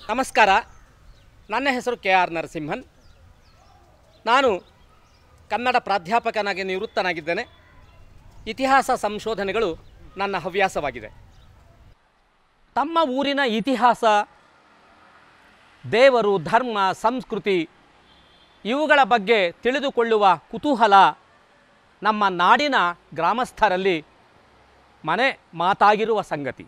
ನಮಸ್ಕಾರ ನನ್ನ ಹೆಸರು ಕೆ ಆರ್ ನರಸಿಂಹನ್ ನಾನು ಕನ್ನಡ ಪ್ರಾಧ್ಯಾಪಕನಾಗಿ ನಿವೃತ್ತನಾಗಿದ್ದೇನೆ ಇತಿಹಾಸ ಸಂಶೋಧನೆಗಳು ನನ್ನ ಹವ್ಯಾಸವಾಗಿದೆ ತಮ್ಮ ಊರಿನ ಇತಿಹಾಸ ದೇವರು ಧರ್ಮ ಸಂಸ್ಕೃತಿ ಇವುಗಳ ಬಗ್ಗೆ ತಿಳಿದುಕೊಳ್ಳುವ ಕುತೂಹಲ ನಮ್ಮ ನಾಡಿನ ಗ್ರಾಮಸ್ಥರಲ್ಲಿ ಮನೆ ಮಾತಾಗಿರುವ ಸಂಗತಿ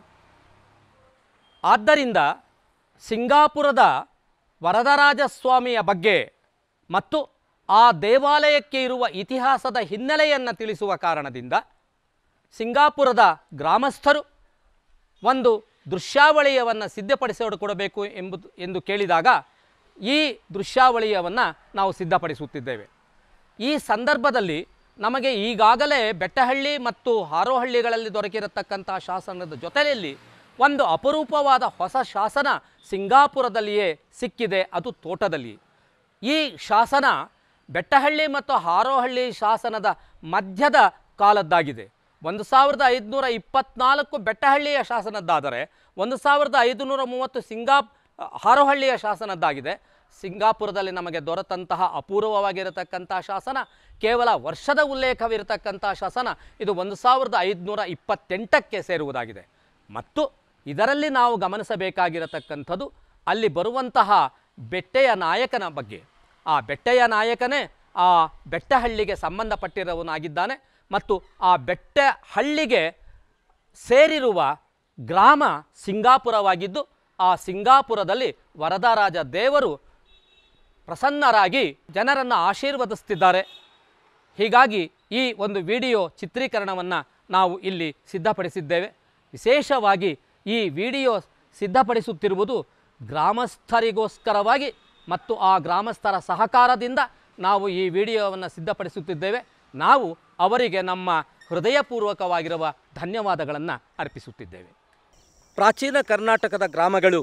ಆದ್ದರಿಂದ ಸಿಂಗಾಪುರದ ವರದರಾಜಸ್ವಾಮಿಯ ಬಗ್ಗೆ ಮತ್ತು ಆ ದೇವಾಲಯಕ್ಕೆ ಇರುವ ಇತಿಹಾಸದ ಹಿನ್ನೆಲೆಯನ್ನು ತಿಳಿಸುವ ಕಾರಣದಿಂದ ಸಿಂಗಾಪುರದ ಗ್ರಾಮಸ್ಥರು ಒಂದು ದೃಶ್ಯಾವಳಿಯವನ್ನು ಸಿದ್ಧಪಡಿಸಿಕೊಡಬೇಕು ಎಂಬುದು ಎಂದು ಕೇಳಿದಾಗ ಈ ದೃಶ್ಯಾವಳಿಯವನ್ನು ನಾವು ಸಿದ್ಧಪಡಿಸುತ್ತಿದ್ದೇವೆ ಈ ಸಂದರ್ಭದಲ್ಲಿ ನಮಗೆ ಈಗಾಗಲೇ ಬೆಟ್ಟಹಳ್ಳಿ ಮತ್ತು ಹಾರೋಹಳ್ಳಿಗಳಲ್ಲಿ ದೊರಕಿರತಕ್ಕಂಥ ಶಾಸನದ ಜೊತೆಯಲ್ಲಿ ಒಂದು ಅಪರೂಪವಾದ ಹೊಸ ಶಾಸನ ಸಿಂಗಾಪುರದಲ್ಲಿಯೇ ಸಿಕ್ಕಿದೆ ಅದು ತೋಟದಲ್ಲಿ ಈ ಶಾಸನ ಬೆಟ್ಟಹಳ್ಳಿ ಮತ್ತು ಹಾರೋಹಳ್ಳಿ ಶಾಸನದ ಮಧ್ಯದ ಕಾಲದ್ದಾಗಿದೆ ಒಂದು ಸಾವಿರದ ಐದುನೂರ ಇಪ್ಪತ್ನಾಲ್ಕು ಬೆಟ್ಟಹಳ್ಳಿಯ ಶಾಸನದ್ದಾದರೆ ಒಂದು ಸಾವಿರದ ಐದುನೂರ ಮೂವತ್ತು ಸಿಂಗಾಪ್ ಹಾರೋಹಳ್ಳಿಯ ಶಾಸನದ್ದಾಗಿದೆ ಸಿಂಗಾಪುರದಲ್ಲಿ ನಮಗೆ ದೊರೆತಂತಹ ಅಪೂರ್ವವಾಗಿರತಕ್ಕಂಥ ಶಾಸನ ಕೇವಲ ವರ್ಷದ ಉಲ್ಲೇಖವಿರತಕ್ಕಂಥ ಶಾಸನ ಇದು ಒಂದು ಸಾವಿರದ ಐದುನೂರ ಇಪ್ಪತ್ತೆಂಟಕ್ಕೆ ಸೇರುವುದಾಗಿದೆ ಮತ್ತು ಇದರಲ್ಲಿ ನಾವು ಗಮನಿಸಬೇಕಾಗಿರತಕ್ಕಂಥದ್ದು ಅಲ್ಲಿ ಬರುವಂತಹ ಬೆಟ್ಟೆಯ ನಾಯಕನ ಬಗ್ಗೆ ಆ ಬೆಟ್ಟೆಯ ನಾಯಕನೇ ಆ ಬೆಟ್ಟಹಳ್ಳಿಗೆ ಸಂಬಂಧಪಟ್ಟಿರುವನಾಗಿದ್ದಾನೆ ಮತ್ತು ಆ ಬೆಟ್ಟ ಹಳ್ಳಿಗೆ ಸೇರಿರುವ ಗ್ರಾಮ ಸಿಂಗಾಪುರವಾಗಿದ್ದು ಆ ಸಿಂಗಾಪುರದಲ್ಲಿ ವರದರಾಜ ದೇವರು ಪ್ರಸನ್ನರಾಗಿ ಜನರನ್ನು ಆಶೀರ್ವದಿಸ್ತಿದ್ದಾರೆ ಹೀಗಾಗಿ ಈ ಒಂದು ವಿಡಿಯೋ ಚಿತ್ರೀಕರಣವನ್ನು ನಾವು ಇಲ್ಲಿ ಸಿದ್ಧಪಡಿಸಿದ್ದೇವೆ ವಿಶೇಷವಾಗಿ ಈ ವಿಡಿಯೋ ಸಿದ್ಧಪಡಿಸುತ್ತಿರುವುದು ಗ್ರಾಮಸ್ಥರಿಗೋಸ್ಕರವಾಗಿ ಮತ್ತು ಆ ಗ್ರಾಮಸ್ಥರ ಸಹಕಾರದಿಂದ ನಾವು ಈ ವಿಡಿಯೋವನ್ನು ಸಿದ್ಧಪಡಿಸುತ್ತಿದ್ದೇವೆ ನಾವು ಅವರಿಗೆ ನಮ್ಮ ಹೃದಯಪೂರ್ವಕವಾಗಿರುವ ಧನ್ಯವಾದಗಳನ್ನು ಅರ್ಪಿಸುತ್ತಿದ್ದೇವೆ ಪ್ರಾಚೀನ ಕರ್ನಾಟಕದ ಗ್ರಾಮಗಳು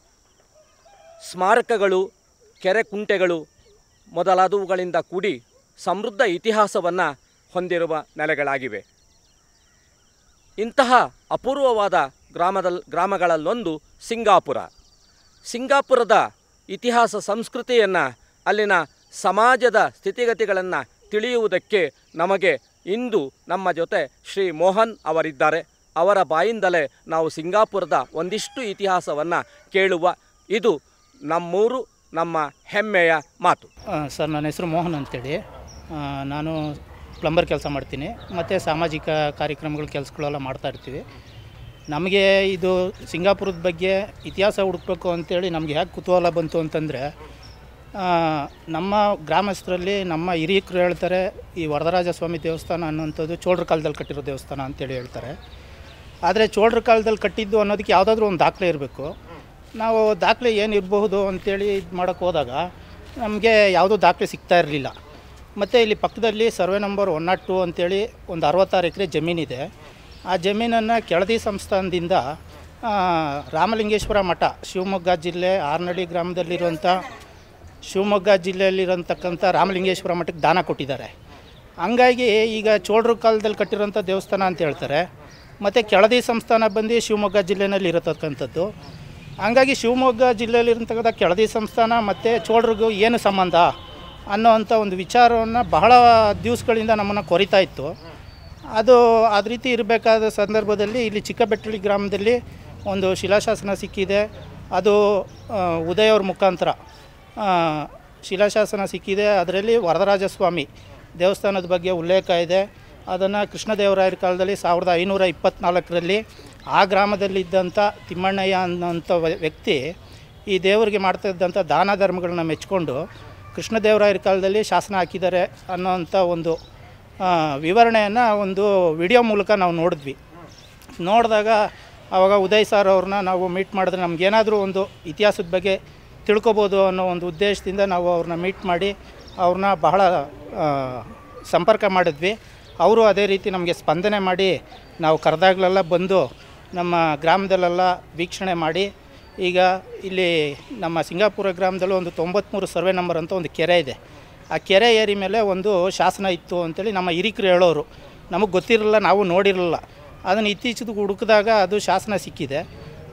ಸ್ಮಾರಕಗಳು ಕೆರೆ ಕುಂಟೆಗಳು ಮೊದಲಾದವುಗಳಿಂದ ಕೂಡಿ ಸಮೃದ್ಧ ಇತಿಹಾಸವನ್ನು ಹೊಂದಿರುವ ನೆಲೆಗಳಾಗಿವೆ ಇಂತಹ ಅಪೂರ್ವವಾದ ಗ್ರಾಮದಲ್ಲಿ ಗ್ರಾಮಗಳಲ್ಲೊಂದು ಸಿಂಗಾಪುರ ಸಿಂಗಾಪುರದ ಇತಿಹಾಸ ಸಂಸ್ಕೃತಿಯನ್ನು ಅಲ್ಲಿನ ಸಮಾಜದ ಸ್ಥಿತಿಗತಿಗಳನ್ನು ತಿಳಿಯುವುದಕ್ಕೆ ನಮಗೆ ಇಂದು ನಮ್ಮ ಜೊತೆ ಶ್ರೀ ಮೋಹನ್ ಅವರಿದ್ದಾರೆ ಅವರ ಬಾಯಿಂದಲೇ ನಾವು ಸಿಂಗಾಪುರದ ಒಂದಿಷ್ಟು ಇತಿಹಾಸವನ್ನು ಕೇಳುವ ಇದು ನಮ್ಮೂರು ನಮ್ಮ ಹೆಮ್ಮೆಯ ಮಾತು ಆ, ಸರ್ ನನ್ನ ಹೆಸರು ಮೋಹನ್ ಅಂತೇಳಿ ಆ, ನಾನು ಪ್ಲಂಬರ್ ಕೆಲಸ ಮಾಡ್ತೀನಿ ಮತ್ತು ಸಾಮಾಜಿಕ ಕಾರ್ಯಕ್ರಮಗಳ ಕೆಲಸಗಳೆಲ್ಲ ಮಾಡ್ತಾ ಇರ್ತೀವಿ ನಮಗೆ ಇದು ಸಿಂಗಾಪುರದ ಬಗ್ಗೆ ಇತಿಹಾಸ ಹುಡುಕ್ಬೇಕು ಅಂತೇಳಿ ನಮಗೆ ಹೇಗೆ ಕುತೂಹಲ ಬಂತು ಅಂತಂದರೆ ಆ, ನಮ್ಮ ಗ್ರಾಮಸ್ಥರಲ್ಲಿ ನಮ್ಮ ಹಿರಿಯಕರು ಹೇಳ್ತಾರೆ ಈ ವರದರಾಜ ಸ್ವಾಮಿ ದೇವಸ್ಥಾನ ಅನ್ನೋಂಥದ್ದು ಚೋಳರ ಕಾಲದಲ್ಲಿ ಕಟ್ಟಿರೋ ದೇವಸ್ಥಾನ ಅಂತೇಳಿ ಹೇಳ್ತಾರೆ ಆದರೆ ಚೋಳರ ಕಾಲದಲ್ಲಿ ಕಟ್ಟಿದ್ದು ಅನ್ನೋದಕ್ಕೆ ಯಾವುದಾದ್ರೂ ಒಂದು ದಾಖಲೆ ಇರಬೇಕು ನಾವು ದಾಖಲೆ ಏನು ಇರಬಹುದು ಅಂತೇಳಿ ಇದು ಮಾಡೋಕ್ಕೆ ಹೋದಾಗ ನಮಗೆ ಯಾವುದೂ ದಾಖಲೆ ಸಿಗ್ತಾ ಇರಲಿಲ್ಲ ಮತ್ತು ಇಲ್ಲಿ ಪಕ್ಕದಲ್ಲಿ survey number one naught two ಅಂತೇಳಿ ಒಂದು ಅರವತ್ತಾರು ಎಕರೆ ಜಮೀನಿದೆ ಆ ಜಮೀನನ್ನು ಕೆಳದಿ ಸಂಸ್ಥಾನದಿಂದ ಆ, ರಾಮಲಿಂಗೇಶ್ವರ ಮಠ ಶಿವಮೊಗ್ಗ ಜಿಲ್ಲೆ ಆರ್ನಳ್ಳಿ ಗ್ರಾಮದಲ್ಲಿರುವಂಥ ಶಿವಮೊಗ್ಗ ಜಿಲ್ಲೆಯಲ್ಲಿರೋಂತಕ್ಕಂಥ ರಾಮಲಿಂಗೇಶ್ವರ ಮಠಕ್ಕೆ ದಾನ ಕೊಟ್ಟಿದ್ದಾರೆ ಹಂಗಾಗಿ ಈಗ ಚೋಳರ ಕಾಲದಲ್ಲಿ ಕಟ್ಟಿರೋಂಥ ದೇವಸ್ಥಾನ ಅಂತ ಹೇಳ್ತಾರೆ ಮತ್ತು ಕೆಳದಿ ಸಂಸ್ಥಾನ ಬಂದು ಶಿವಮೊಗ್ಗ ಜಿಲ್ಲೆಯಲ್ಲಿ ಇರತಕ್ಕಂಥದ್ದು ಹಂಗಾಗಿ ಶಿವಮೊಗ್ಗ ಜಿಲ್ಲೆಯಲ್ಲಿರ್ತಕ್ಕಂಥ ಕೆಳದಿ ಸಂಸ್ಥಾನ ಮತ್ತು ಚೋಳರಿಗೂ ಏನು ಸಂಬಂಧ ಅನ್ನೋವಂಥ ಒಂದು ವಿಚಾರವನ್ನು ಬಹಳ ದಿವಸಗಳಿಂದ ನಮ್ಮನ್ನು ಕೊರಿತಾ ಇತ್ತು ಅದು ಅದ ರೀತಿ ಇರಬೇಕಾದ ಸಂದರ್ಭದಲ್ಲಿ ಇಲ್ಲಿ ಚಿಕ್ಕಬೆಟ್ಟಳ್ಳಿ ಗ್ರಾಮದಲ್ಲಿ ಒಂದು ಶಿಲಾಶಾಸನ ಸಿಕ್ಕಿದೆ ಅದು ಆ, ಉದಯ್ ಅವ್ರ ಮುಖಾಂತರ ಆ, ಶಿಲಾಶಾಸನ ಸಿಕ್ಕಿದೆ ಅದರಲ್ಲಿ ವರದರಾಜ ಸ್ವಾಮಿ ದೇವಸ್ಥಾನದ ಬಗ್ಗೆ ಉಲ್ಲೇಖ ಇದೆ ಅದನ್ನು ಕೃಷ್ಣದೇವರಾಯರ ಕಾಲದಲ್ಲಿ ಸಾವಿರದ ಐನೂರ ಇಪ್ಪತ್ತ್ನಾಲ್ಕರಲ್ಲಿ ಆ ಗ್ರಾಮದಲ್ಲಿದ್ದಂಥ ತಿಮ್ಮಣ್ಣಯ್ಯ ಅನ್ನೋಂಥ ವ್ಯ- ವ್ಯಕ್ತಿ ಈ ದೇವರಿಗೆ ಮಾಡ್ತಾ ಇದ್ದಂಥ ದಾನ ಧರ್ಮಗಳನ್ನ ಮೆಚ್ಕೊಂಡು ಕೃಷ್ಣದೇವರಾಯರ ಕಾಲದಲ್ಲಿ ಶಾಸನ ಹಾಕಿದ್ದಾರೆ ಅನ್ನೋಂಥ ಒಂದು ವಿವರಣೆಯನ್ನು ಒಂದು ವಿಡಿಯೋ ಮೂಲಕ ನಾವು ನೋಡಿದ್ವಿ ನೋಡಿದಾಗ ಆವಾಗ ಉದಯ್ ಸರ್ ಅವ್ರನ್ನ ನಾವು ಮೀಟ್ ಮಾಡಿದ್ರೆ ನಮಗೇನಾದರೂ ಒಂದು ಇತಿಹಾಸದ ಬಗ್ಗೆ ತಿಳ್ಕೊಬೋದು ಅನ್ನೋ ಒಂದು ಉದ್ದೇಶದಿಂದ ನಾವು ಅವ್ರನ್ನ ಮೀಟ್ ಮಾಡಿ ಅವ್ರನ್ನ ಬಹಳ ಆ, ಸಂಪರ್ಕ ಮಾಡಿದ್ವಿ ಅವರು ಅದೇ ರೀತಿ ನಮಗೆ ಸ್ಪಂದನೆ ಮಾಡಿ ನಾವು ಕರೆದಾಗಲೆಲ್ಲ ಬಂದು ನಮ್ಮ ಗ್ರಾಮದಲ್ಲೆಲ್ಲ ವೀಕ್ಷಣೆ ಮಾಡಿ ಈಗ ಇಲ್ಲಿ ನಮ್ಮ ಸಿಂಗಾಪುರ ಗ್ರಾಮದಲ್ಲೂ ಒಂದು ತೊಂಬತ್ತ್ಮೂರು ಸರ್ವೆ ನಂಬರ್ ಅಂತ ಒಂದು ಕೆರೆ ಇದೆ ಆ ಕೆರೆ ಏರಿ ಮೇಲೆ ಒಂದು ಶಾಸನ ಇತ್ತು ಅಂತೇಳಿ ನಮ್ಮ ಹಿರಿಕರು ಹೇಳೋರು ನಮಗೆ ಗೊತ್ತಿರಲಿಲ್ಲ ನಾವು ನೋಡಿರಲಿಲ್ಲ ಅದನ್ನು ಇತ್ತೀಚೆಗೆ ಹುಡುಕಿದಾಗ ಅದು ಶಾಸನ ಸಿಕ್ಕಿದೆ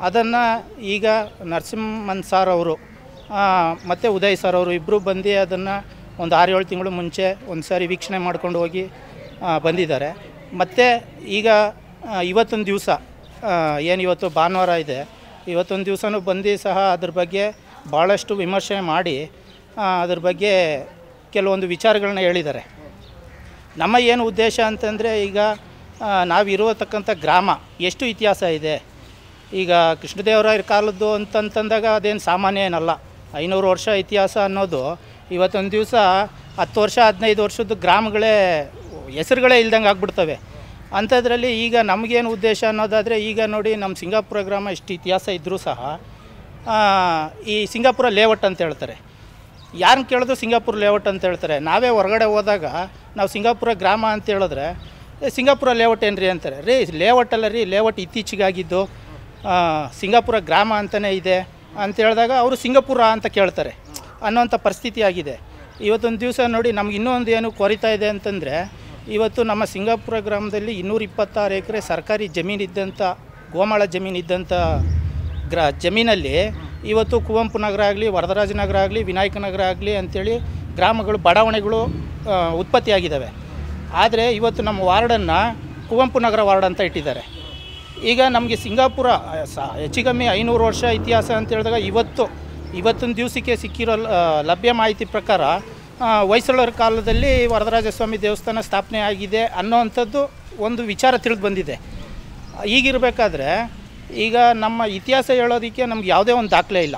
ಅದನ್ನು ಈಗ ನರಸಿಂಹನ್ ಸಾರ್ ಅವರು ಮತ್ತು ಉದಯ್ ಸರ್ ಅವರು ಇಬ್ಬರು ಬಂದು ಅದನ್ನು ಒಂದು ಆರು ಏಳು ತಿಂಗಳು ಮುಂಚೆ ಒಂದು ಸಾರಿ ವೀಕ್ಷಣೆ ಮಾಡ್ಕೊಂಡು ಹೋಗಿ ಆ, ಬಂದಿದ್ದಾರೆ ಮತ್ತು ಈಗ ಆ, ಇವತ್ತೊಂದು ದಿವಸ ಏನು ಇವತ್ತು ಭಾನುವಾರ ಇದೆ ಇವತ್ತೊಂದು ದಿವಸನೂ ಬಂದು ಸಹ ಅದ್ರ ಬಗ್ಗೆ ಭಾಳಷ್ಟು ವಿಮರ್ಶೆ ಮಾಡಿ ಆ, ಅದ್ರ ಬಗ್ಗೆ ಕೆಲವೊಂದು ವಿಚಾರಗಳನ್ನ ಹೇಳಿದ್ದಾರೆ ನಮ್ಮ ಏನು ಉದ್ದೇಶ ಅಂತಂದರೆ ಈಗ ಆ, ನಾವಿರುವತಕ್ಕಂಥ ಗ್ರಾಮ ಎಷ್ಟು ಇತಿಹಾಸ ಇದೆ ಈಗ ಕೃಷ್ಣದೇವರಾಯರ ಕಾಲದ್ದು ಅಂತಂತಂದಾಗ ಅದೇನು ಸಾಮಾನ್ಯ ಏನಲ್ಲ ಐನೂರು ವರ್ಷ ಇತಿಹಾಸ ಅನ್ನೋದು ಇವತ್ತೊಂದು ದಿವಸ ಹತ್ತು ವರ್ಷ ಹದಿನೈದು ವರ್ಷದ ಗ್ರಾಮಗಳೇ ಹೆಸರುಗಳೇ ಇಲ್ದಂಗೆ ಆಗ್ಬಿಡ್ತವೆ ಅಂಥದ್ರಲ್ಲಿ ಈಗ ನಮಗೇನು ಉದ್ದೇಶ ಅನ್ನೋದಾದರೆ ಈಗ ನೋಡಿ ನಮ್ಮ ಸಿಂಗಾಪುರ ಗ್ರಾಮ ಇಷ್ಟು ಇತಿಹಾಸ ಇದ್ದರೂ ಸಹ ಆ, ಈ ಸಿಂಗಾಪುರ ಲೇಔಟ್ ಅಂತ ಹೇಳ್ತಾರೆ ಯಾರನ್ನ ಕೇಳಿದ್ರು ಸಿಂಗಾಪುರ ಲೇಔಟ್ ಅಂತ ಹೇಳ್ತಾರೆ ನಾವೇ ಹೊರಗಡೆ ಹೋದಾಗ ನಾವು ಸಿಂಗಾಪುರ ಗ್ರಾಮ ಅಂತ ಹೇಳಿದ್ರೆ "ಏ, ಸಿಂಗಾಪುರ ಲೇಔಟ್ ಏನ್ರಿ ಅಂತಾರೆ ರೀ ಲೇಔಟ್ ಅಲ್ಲ ರೀ ಲೇಔಟ್ ಇತ್ತೀಚೆಗಾಗಿದ್ದು ಆ, ಸಿಂಗಾಪುರ ಗ್ರಾಮ ಅಂತಲೇ ಇದೆ ಅಂತ ಹೇಳಿದಾಗ ಅವರು ಸಿಂಗಾಪುರ ಅಂತ ಕೇಳ್ತಾರೆ ಅನ್ನೋಂಥ ಪರಿಸ್ಥಿತಿ ಆಗಿದೆ ಇವತ್ತೊಂದು ದಿವಸ ನೋಡಿ ನಮ್ಗೆ ಇನ್ನೊಂದು ಏನು ಕೊರಿತಾ ಇದೆ ಅಂತಂದರೆ ಇವತ್ತು ನಮ್ಮ ಸಿಂಗಾಪುರ ಗ್ರಾಮದಲ್ಲಿ ಇನ್ನೂರ ಇಪ್ಪತ್ತಾರು ಎಕರೆ ಸರ್ಕಾರಿ ಜಮೀನಿದ್ದಂಥ ಗೋಮಾಳ ಜಮೀನಿದ್ದಂಥ ಗ್ರ ಜಮೀನಲ್ಲಿ ಇವತ್ತು ಕುವೆಂಪು ನಗರ ಆಗಲಿ ವರದರಾಜ ನಗರ ಆಗಲಿ ವಿನಾಯಕ ನಗರ ಆಗಲಿ ಅಂಥೇಳಿ ಗ್ರಾಮಗಳು ಬಡಾವಣೆಗಳು ಆ, ಉತ್ಪತ್ತಿಯಾಗಿದ್ದಾವೆ ಆದರೆ ಇವತ್ತು ನಮ್ಮ ವಾರ್ಡನ್ನು ಕುವೆಂಪು ನಗರ ವಾರ್ಡ್ ಅಂತ ಇಟ್ಟಿದ್ದಾರೆ ಈಗ ನಮಗೆ ಸಿಂಗಾಪುರ ಆ, ಸ ಹೆಚ್ಚು ಕಮ್ಮಿ ಐನೂರು ವರ್ಷ ಇತಿಹಾಸ ಅಂತ ಹೇಳಿದಾಗ ಇವತ್ತು ಇವತ್ತಿನ ದಿವಸಕ್ಕೆ ಸಿಕ್ಕಿರೋ ಲ- ಲಭ್ಯ ಮಾಹಿತಿ ಪ್ರಕಾರ ಆ, ಹೊಯ್ಸಳರ ಕಾಲದಲ್ಲಿ ವರದರಾಜ ಸ್ವಾಮಿ ದೇವಸ್ಥಾನ ಸ್ಥಾಪನೆ ಆಗಿದೆ ಅನ್ನೋವಂಥದ್ದು ಒಂದು ವಿಚಾರ ತಿಳಿದು ಬಂದಿದೆ ಈಗಿರಬೇಕಾದ್ರೆ ಈಗ ನಮ್ಮ ಇತಿಹಾಸ ಹೇಳೋದಕ್ಕೆ ನಮ್ಗೆ ಯಾವುದೇ ಒಂದು ದಾಖಲೆ ಇಲ್ಲ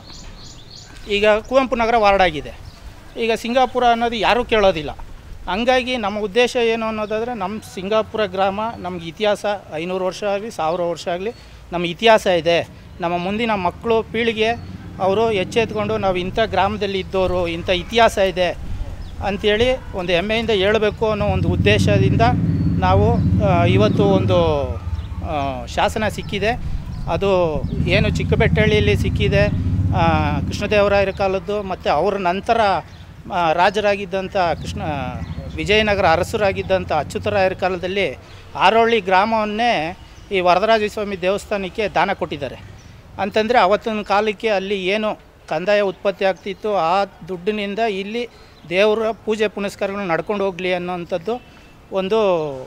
ಈಗ ಕುವೆಂಪು ನಗರ ವಾರ್ಡ್ ಆಗಿದೆ ಈಗ ಸಿಂಗಾಪುರ ಅನ್ನೋದು ಯಾರೂ ಕೇಳೋದಿಲ್ಲ ಹಂಗಾಗಿ ನಮ್ಮ ಉದ್ದೇಶ ಏನು ಅನ್ನೋದಾದರೆ ನಮ್ಮ ಸಿಂಗಾಪುರ ಗ್ರಾಮ ನಮ್ಗೆ ಇತಿಹಾಸ ಐನೂರು ವರ್ಷ ಆಗಲಿ ಸಾವಿರ ವರ್ಷ ಆಗಲಿ ನಮ್ಮ ಇತಿಹಾಸ ಇದೆ ನಮ್ಮ ಮುಂದಿನ ಮಕ್ಕಳು ಪೀಳಿಗೆ ಅವರು ಎಚ್ಚೆತ್ಕೊಂಡು ನಾವು ಇಂಥ ಗ್ರಾಮದಲ್ಲಿ ಇದ್ದವರು ಇಂಥ ಇತಿಹಾಸ ಇದೆ ಅಂಥೇಳಿ ಒಂದು ಹೆಮ್ಮೆಯಿಂದ ಹೇಳಬೇಕು ಅನ್ನೋ ಒಂದು ಉದ್ದೇಶದಿಂದ ನಾವು ಆ, ಇವತ್ತು ಒಂದು ಆ, ಶಾಸನ ಸಿಕ್ಕಿದೆ ಅದು ಏನು ಚಿಕ್ಕಬೆಟ್ಟಹಳ್ಳಿಯಲ್ಲಿ ಸಿಕ್ಕಿದೆ ಆ, ಕೃಷ್ಣದೇವರಾಯರ ಕಾಲದ್ದು ಮತ್ತು ಅವರ ನಂತರ ಆ, ರಾಜರಾಗಿದ್ದಂಥ ಕೃಷ್ಣ ವಿಜಯನಗರ ಅರಸರಾಗಿದ್ದಂಥ ಅಚ್ಯುತರಾಯರ ಕಾಲದಲ್ಲಿ ಆರೋಳ್ಳಿ ಗ್ರಾಮವನ್ನೇ ಈ ವರದರಾಜ ಸ್ವಾಮಿ ದೇವಸ್ಥಾನಕ್ಕೆ ದಾನ ಕೊಟ್ಟಿದ್ದಾರೆ ಅಂತಂದರೆ ಅವತ್ತಿನ ಕಾಲಕ್ಕೆ ಅಲ್ಲಿ ಏನು ಕಂದಾಯ ಉತ್ಪತ್ತಿ ಆಗ್ತಿತ್ತು ಆ ದುಡ್ಡಿನಿಂದ ಇಲ್ಲಿ ದೇವರ ಪೂಜೆ ಪುನಸ್ಕಾರಗಳು ನಡ್ಕೊಂಡು ಹೋಗಲಿ ಅನ್ನೋವಂಥದ್ದು ಒಂದು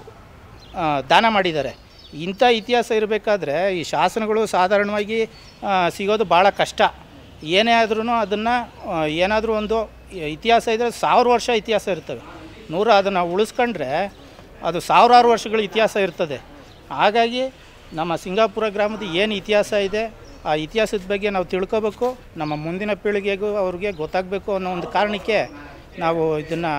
ಆ, ದಾನ ಮಾಡಿದ್ದಾರೆ ಇಂಥ ಇತಿಹಾಸ ಇರಬೇಕಾದ್ರೆ ಈ ಶಾಸನಗಳು ಸಾಧಾರಣವಾಗಿ ಆ, ಸಿಗೋದು ಭಾಳ ಕಷ್ಟ ಏನೇ ಆದ್ರೂ ಅದನ್ನು ಏನಾದರೂ ಒಂದು ಇತಿಹಾಸ ಇದ್ದರೆ ಸಾವಿರ ವರ್ಷ ಇತಿಹಾಸ ಇರ್ತವೆ ನೂರು ಅದನ್ನು ಉಳಿಸ್ಕೊಂಡ್ರೆ ಅದು ಸಾವಿರಾರು ವರ್ಷಗಳ ಇತಿಹಾಸ ಇರ್ತದೆ ಹಾಗಾಗಿ ನಮ್ಮ ಸಿಂಗಾಪುರ ಗ್ರಾಮದ ಏನು ಇತಿಹಾಸ ಇದೆ ಆ ಇತಿಹಾಸದ ಬಗ್ಗೆ ನಾವು ತಿಳ್ಕೊಬೇಕು ನಮ್ಮ ಮುಂದಿನ ಪೀಳಿಗೆಗೂ ಅವ್ರಿಗೆ ಗೊತ್ತಾಗಬೇಕು ಅನ್ನೋ ಒಂದು ಕಾರಣಕ್ಕೆ ನಾವು ಇದನ್ನು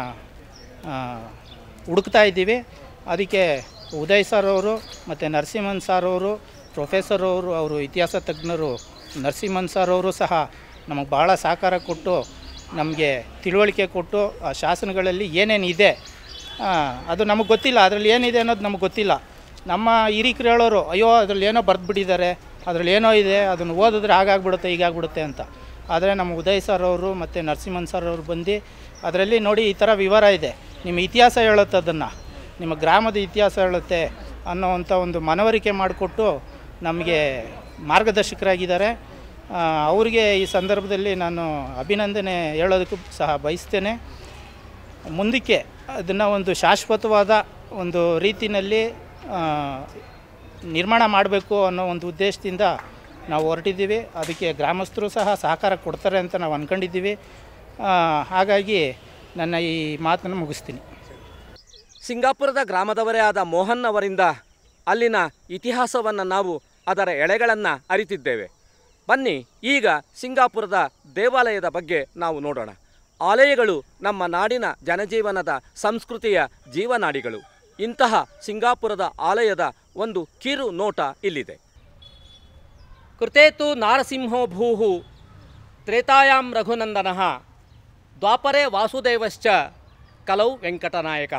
ಹುಡುಕ್ತಾ ಇದ್ದೀವಿ ಅದಕ್ಕೆ ಉದಯ್ ಸರ್ ಅವರು ಮತ್ತು ನರಸಿಂಹನ್ ಸರ್ ಅವರು ಪ್ರೊಫೆಸರ್ ಅವರು ಅವರು ಇತಿಹಾಸ ತಜ್ಞರು ನರಸಿಂಹನ್ ಸರ್ ಅವರು ಸಹ ನಮಗೆ ಭಾಳ ಸಹಕಾರ ಕೊಟ್ಟು ನಮಗೆ ತಿಳುವಳಿಕೆ ಕೊಟ್ಟು ಆ ಶಾಸನಗಳಲ್ಲಿ ಏನೇನು ಇದೆ ಆ, ಅದು ನಮಗೆ ಗೊತ್ತಿಲ್ಲ ಅದರಲ್ಲಿ ಏನಿದೆ ಅನ್ನೋದು ನಮಗೆ ಗೊತ್ತಿಲ್ಲ ನಮ್ಮ ಹಿರಿಕರು ಹೇಳೋರು ಅಯ್ಯೋ ಅದರಲ್ಲಿ ಏನೋ ಬರೆದ್ಬಿಟ್ಟಿದ್ದಾರೆ ಅದರಲ್ಲಿ ಏನೋ ಇದೆ ಅದನ್ನು ಓದಿದ್ರೆ ಹಾಗಾಗ್ಬಿಡುತ್ತೆ ಹೀಗಾಗ್ಬಿಡುತ್ತೆ ಅಂತ ಆದರೆ ನಮ್ಮ ಉದಯ್ ಸರ್ ಅವರು ಮತ್ತು ನರಸಿಂಹನ್ ಸರ್ ಅವರು ಬಂದು ಅದರಲ್ಲಿ ನೋಡಿ ಈ ಥರ ವಿವರ ಇದೆ ನಿಮ್ಮ ಇತಿಹಾಸ ಹೇಳುತ್ತೆ ಅದನ್ನು ನಿಮ್ಮ ಗ್ರಾಮದ ಇತಿಹಾಸ ಹೇಳುತ್ತೆ ಅನ್ನೋವಂಥ ಒಂದು ಮನವರಿಕೆ ಮಾಡಿಕೊಟ್ಟು ನಮಗೆ ಮಾರ್ಗದರ್ಶಕರಾಗಿದ್ದಾರೆ ಆ, ಅವರಿಗೆ ಈ ಸಂದರ್ಭದಲ್ಲಿ ನಾನು ಅಭಿನಂದನೆ ಹೇಳೋದಕ್ಕೂ ಸಹ ಬಯಸ್ತೇನೆ ಮುಂದಕ್ಕೆ ಅದನ್ನು ಒಂದು ಶಾಶ್ವತವಾದ ಒಂದು ರೀತಿಯಲ್ಲಿ ಆ, ನಿರ್ಮಾಣ ಮಾಡಬೇಕು ಅನ್ನೋ ಒಂದು ಉದ್ದೇಶದಿಂದ ನಾವು ಹೊರಟಿದ್ದೀವಿ ಅದಕ್ಕೆ ಗ್ರಾಮಸ್ಥರು ಸಹ ಸಹಕಾರ ಕೊಡ್ತಾರೆ ಅಂತ ನಾವು ಅಂದ್ಕೊಂಡಿದ್ದೀವಿ ಆ, ಹಾಗಾಗಿ ನನ್ನ ಈ ಮಾತನ್ನು ಮುಗಿಸ್ತೀನಿ ಸಿಂಗಾಪುರದ ಗ್ರಾಮದವರೇ ಆದ ಮೋಹನ್ ಅವರಿಂದ ಅಲ್ಲಿನ ಇತಿಹಾಸವನ್ನು ನಾವು ಅದರ ಎಳೆಗಳನ್ನು ಅರಿತಿದ್ದೇವೆ ಬನ್ನಿ ಈಗ ಸಿಂಗಾಪುರದ ದೇವಾಲಯದ ಬಗ್ಗೆ ನಾವು ನೋಡೋಣ ಆಲಯಗಳು ನಮ್ಮ ನಾಡಿನ ಜನಜೀವನದ ಸಂಸ್ಕೃತಿಯ ಜೀವನಾಡಿಗಳು ಇಂತಹ ಸಿಂಗಾಪುರದ ಆಲಯದ ಒಂದು ಕಿರು ನೋಟ ಇಲ್ಲಿದೆ ಕೃತೇತು ನಾರಸಿಂಹೋ ಭೂಹು ತ್ರೇತಾಯಾಂ ರಘುನಂದನಃ ದ್ವಾಪರೇ ವಾಸುದೇವಶ್ಚ ಕಲೌ ವೆಂಕಟನಾಯಕ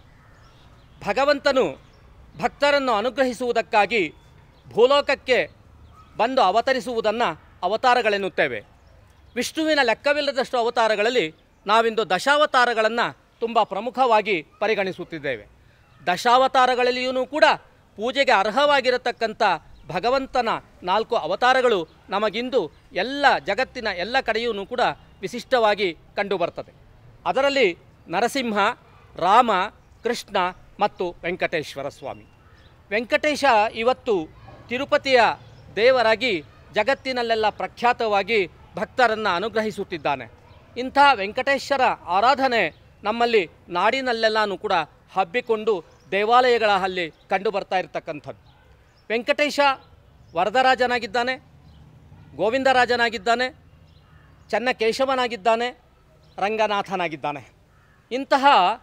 ಭಗವಂತನು ಭಕ್ತರನ್ನು ಅನುಗ್ರಹಿಸುವುದಕ್ಕಾಗಿ ಭೂಲೋಕಕ್ಕೆ ಬಂದು ಅವತರಿಸುವುದನ್ನು ಅವತಾರಗಳೆನ್ನುತ್ತೇವೆ ವಿಷ್ಣುವಿನ ಲೆಕ್ಕವಿಲ್ಲದಷ್ಟು ಅವತಾರಗಳಲ್ಲಿ ನಾವಿಂದು ದಶಾವತಾರಗಳನ್ನು ತುಂಬ ಪ್ರಮುಖವಾಗಿ ಪರಿಗಣಿಸುತ್ತಿದ್ದೇವೆ ದಶಾವತಾರಗಳಲ್ಲಿಯೂ ಕೂಡ ಪೂಜೆಗೆ ಅರ್ಹವಾಗಿರತಕ್ಕಂಥ ಭಗವಂತನ ನಾಲ್ಕು ಅವತಾರಗಳು ನಮಗಿಂದು ಎಲ್ಲ ಜಗತ್ತಿನ ಎಲ್ಲ ಕಡೆಯೂ ಕೂಡ ವಿಶಿಷ್ಟವಾಗಿ ಕಂಡುಬರ್ತದೆ ಅದರಲ್ಲಿ ನರಸಿಂಹ ರಾಮ ಕೃಷ್ಣ ಮತ್ತು ವೆಂಕಟೇಶ್ವರ ಸ್ವಾಮಿ ವೆಂಕಟೇಶ ಇವತ್ತು ತಿರುಪತಿಯ ದೇವರಾಗಿ ಜಗತ್ತಿನಲ್ಲೆಲ್ಲ ಪ್ರಖ್ಯಾತವಾಗಿ ಭಕ್ತರನ್ನು ಅನುಗ್ರಹಿಸುತ್ತಿದ್ದಾನೆ ಇಂಥ ವೆಂಕಟೇಶ್ವರ ಆರಾಧನೆ ನಮ್ಮಲ್ಲಿ ನಾಡಿನಲ್ಲೆಲ್ಲನೂ ಕೂಡ ಹಬ್ಬಿಕೊಂಡು ದೇವಾಲಯಗಳ ಅಲ್ಲಿ ಕಂಡು ಬರ್ತಾ ಇರತಕ್ಕಂಥದ್ದು ವೆಂಕಟೇಶ ವರದರಾಜನಾಗಿದ್ದಾನೆ ಗೋವಿಂದರಾಜನಾಗಿದ್ದಾನೆ ಚನ್ನಕೇಶವನಾಗಿದ್ದಾನೆ ರಂಗನಾಥನಾಗಿದ್ದಾನೆ ಇಂತಹ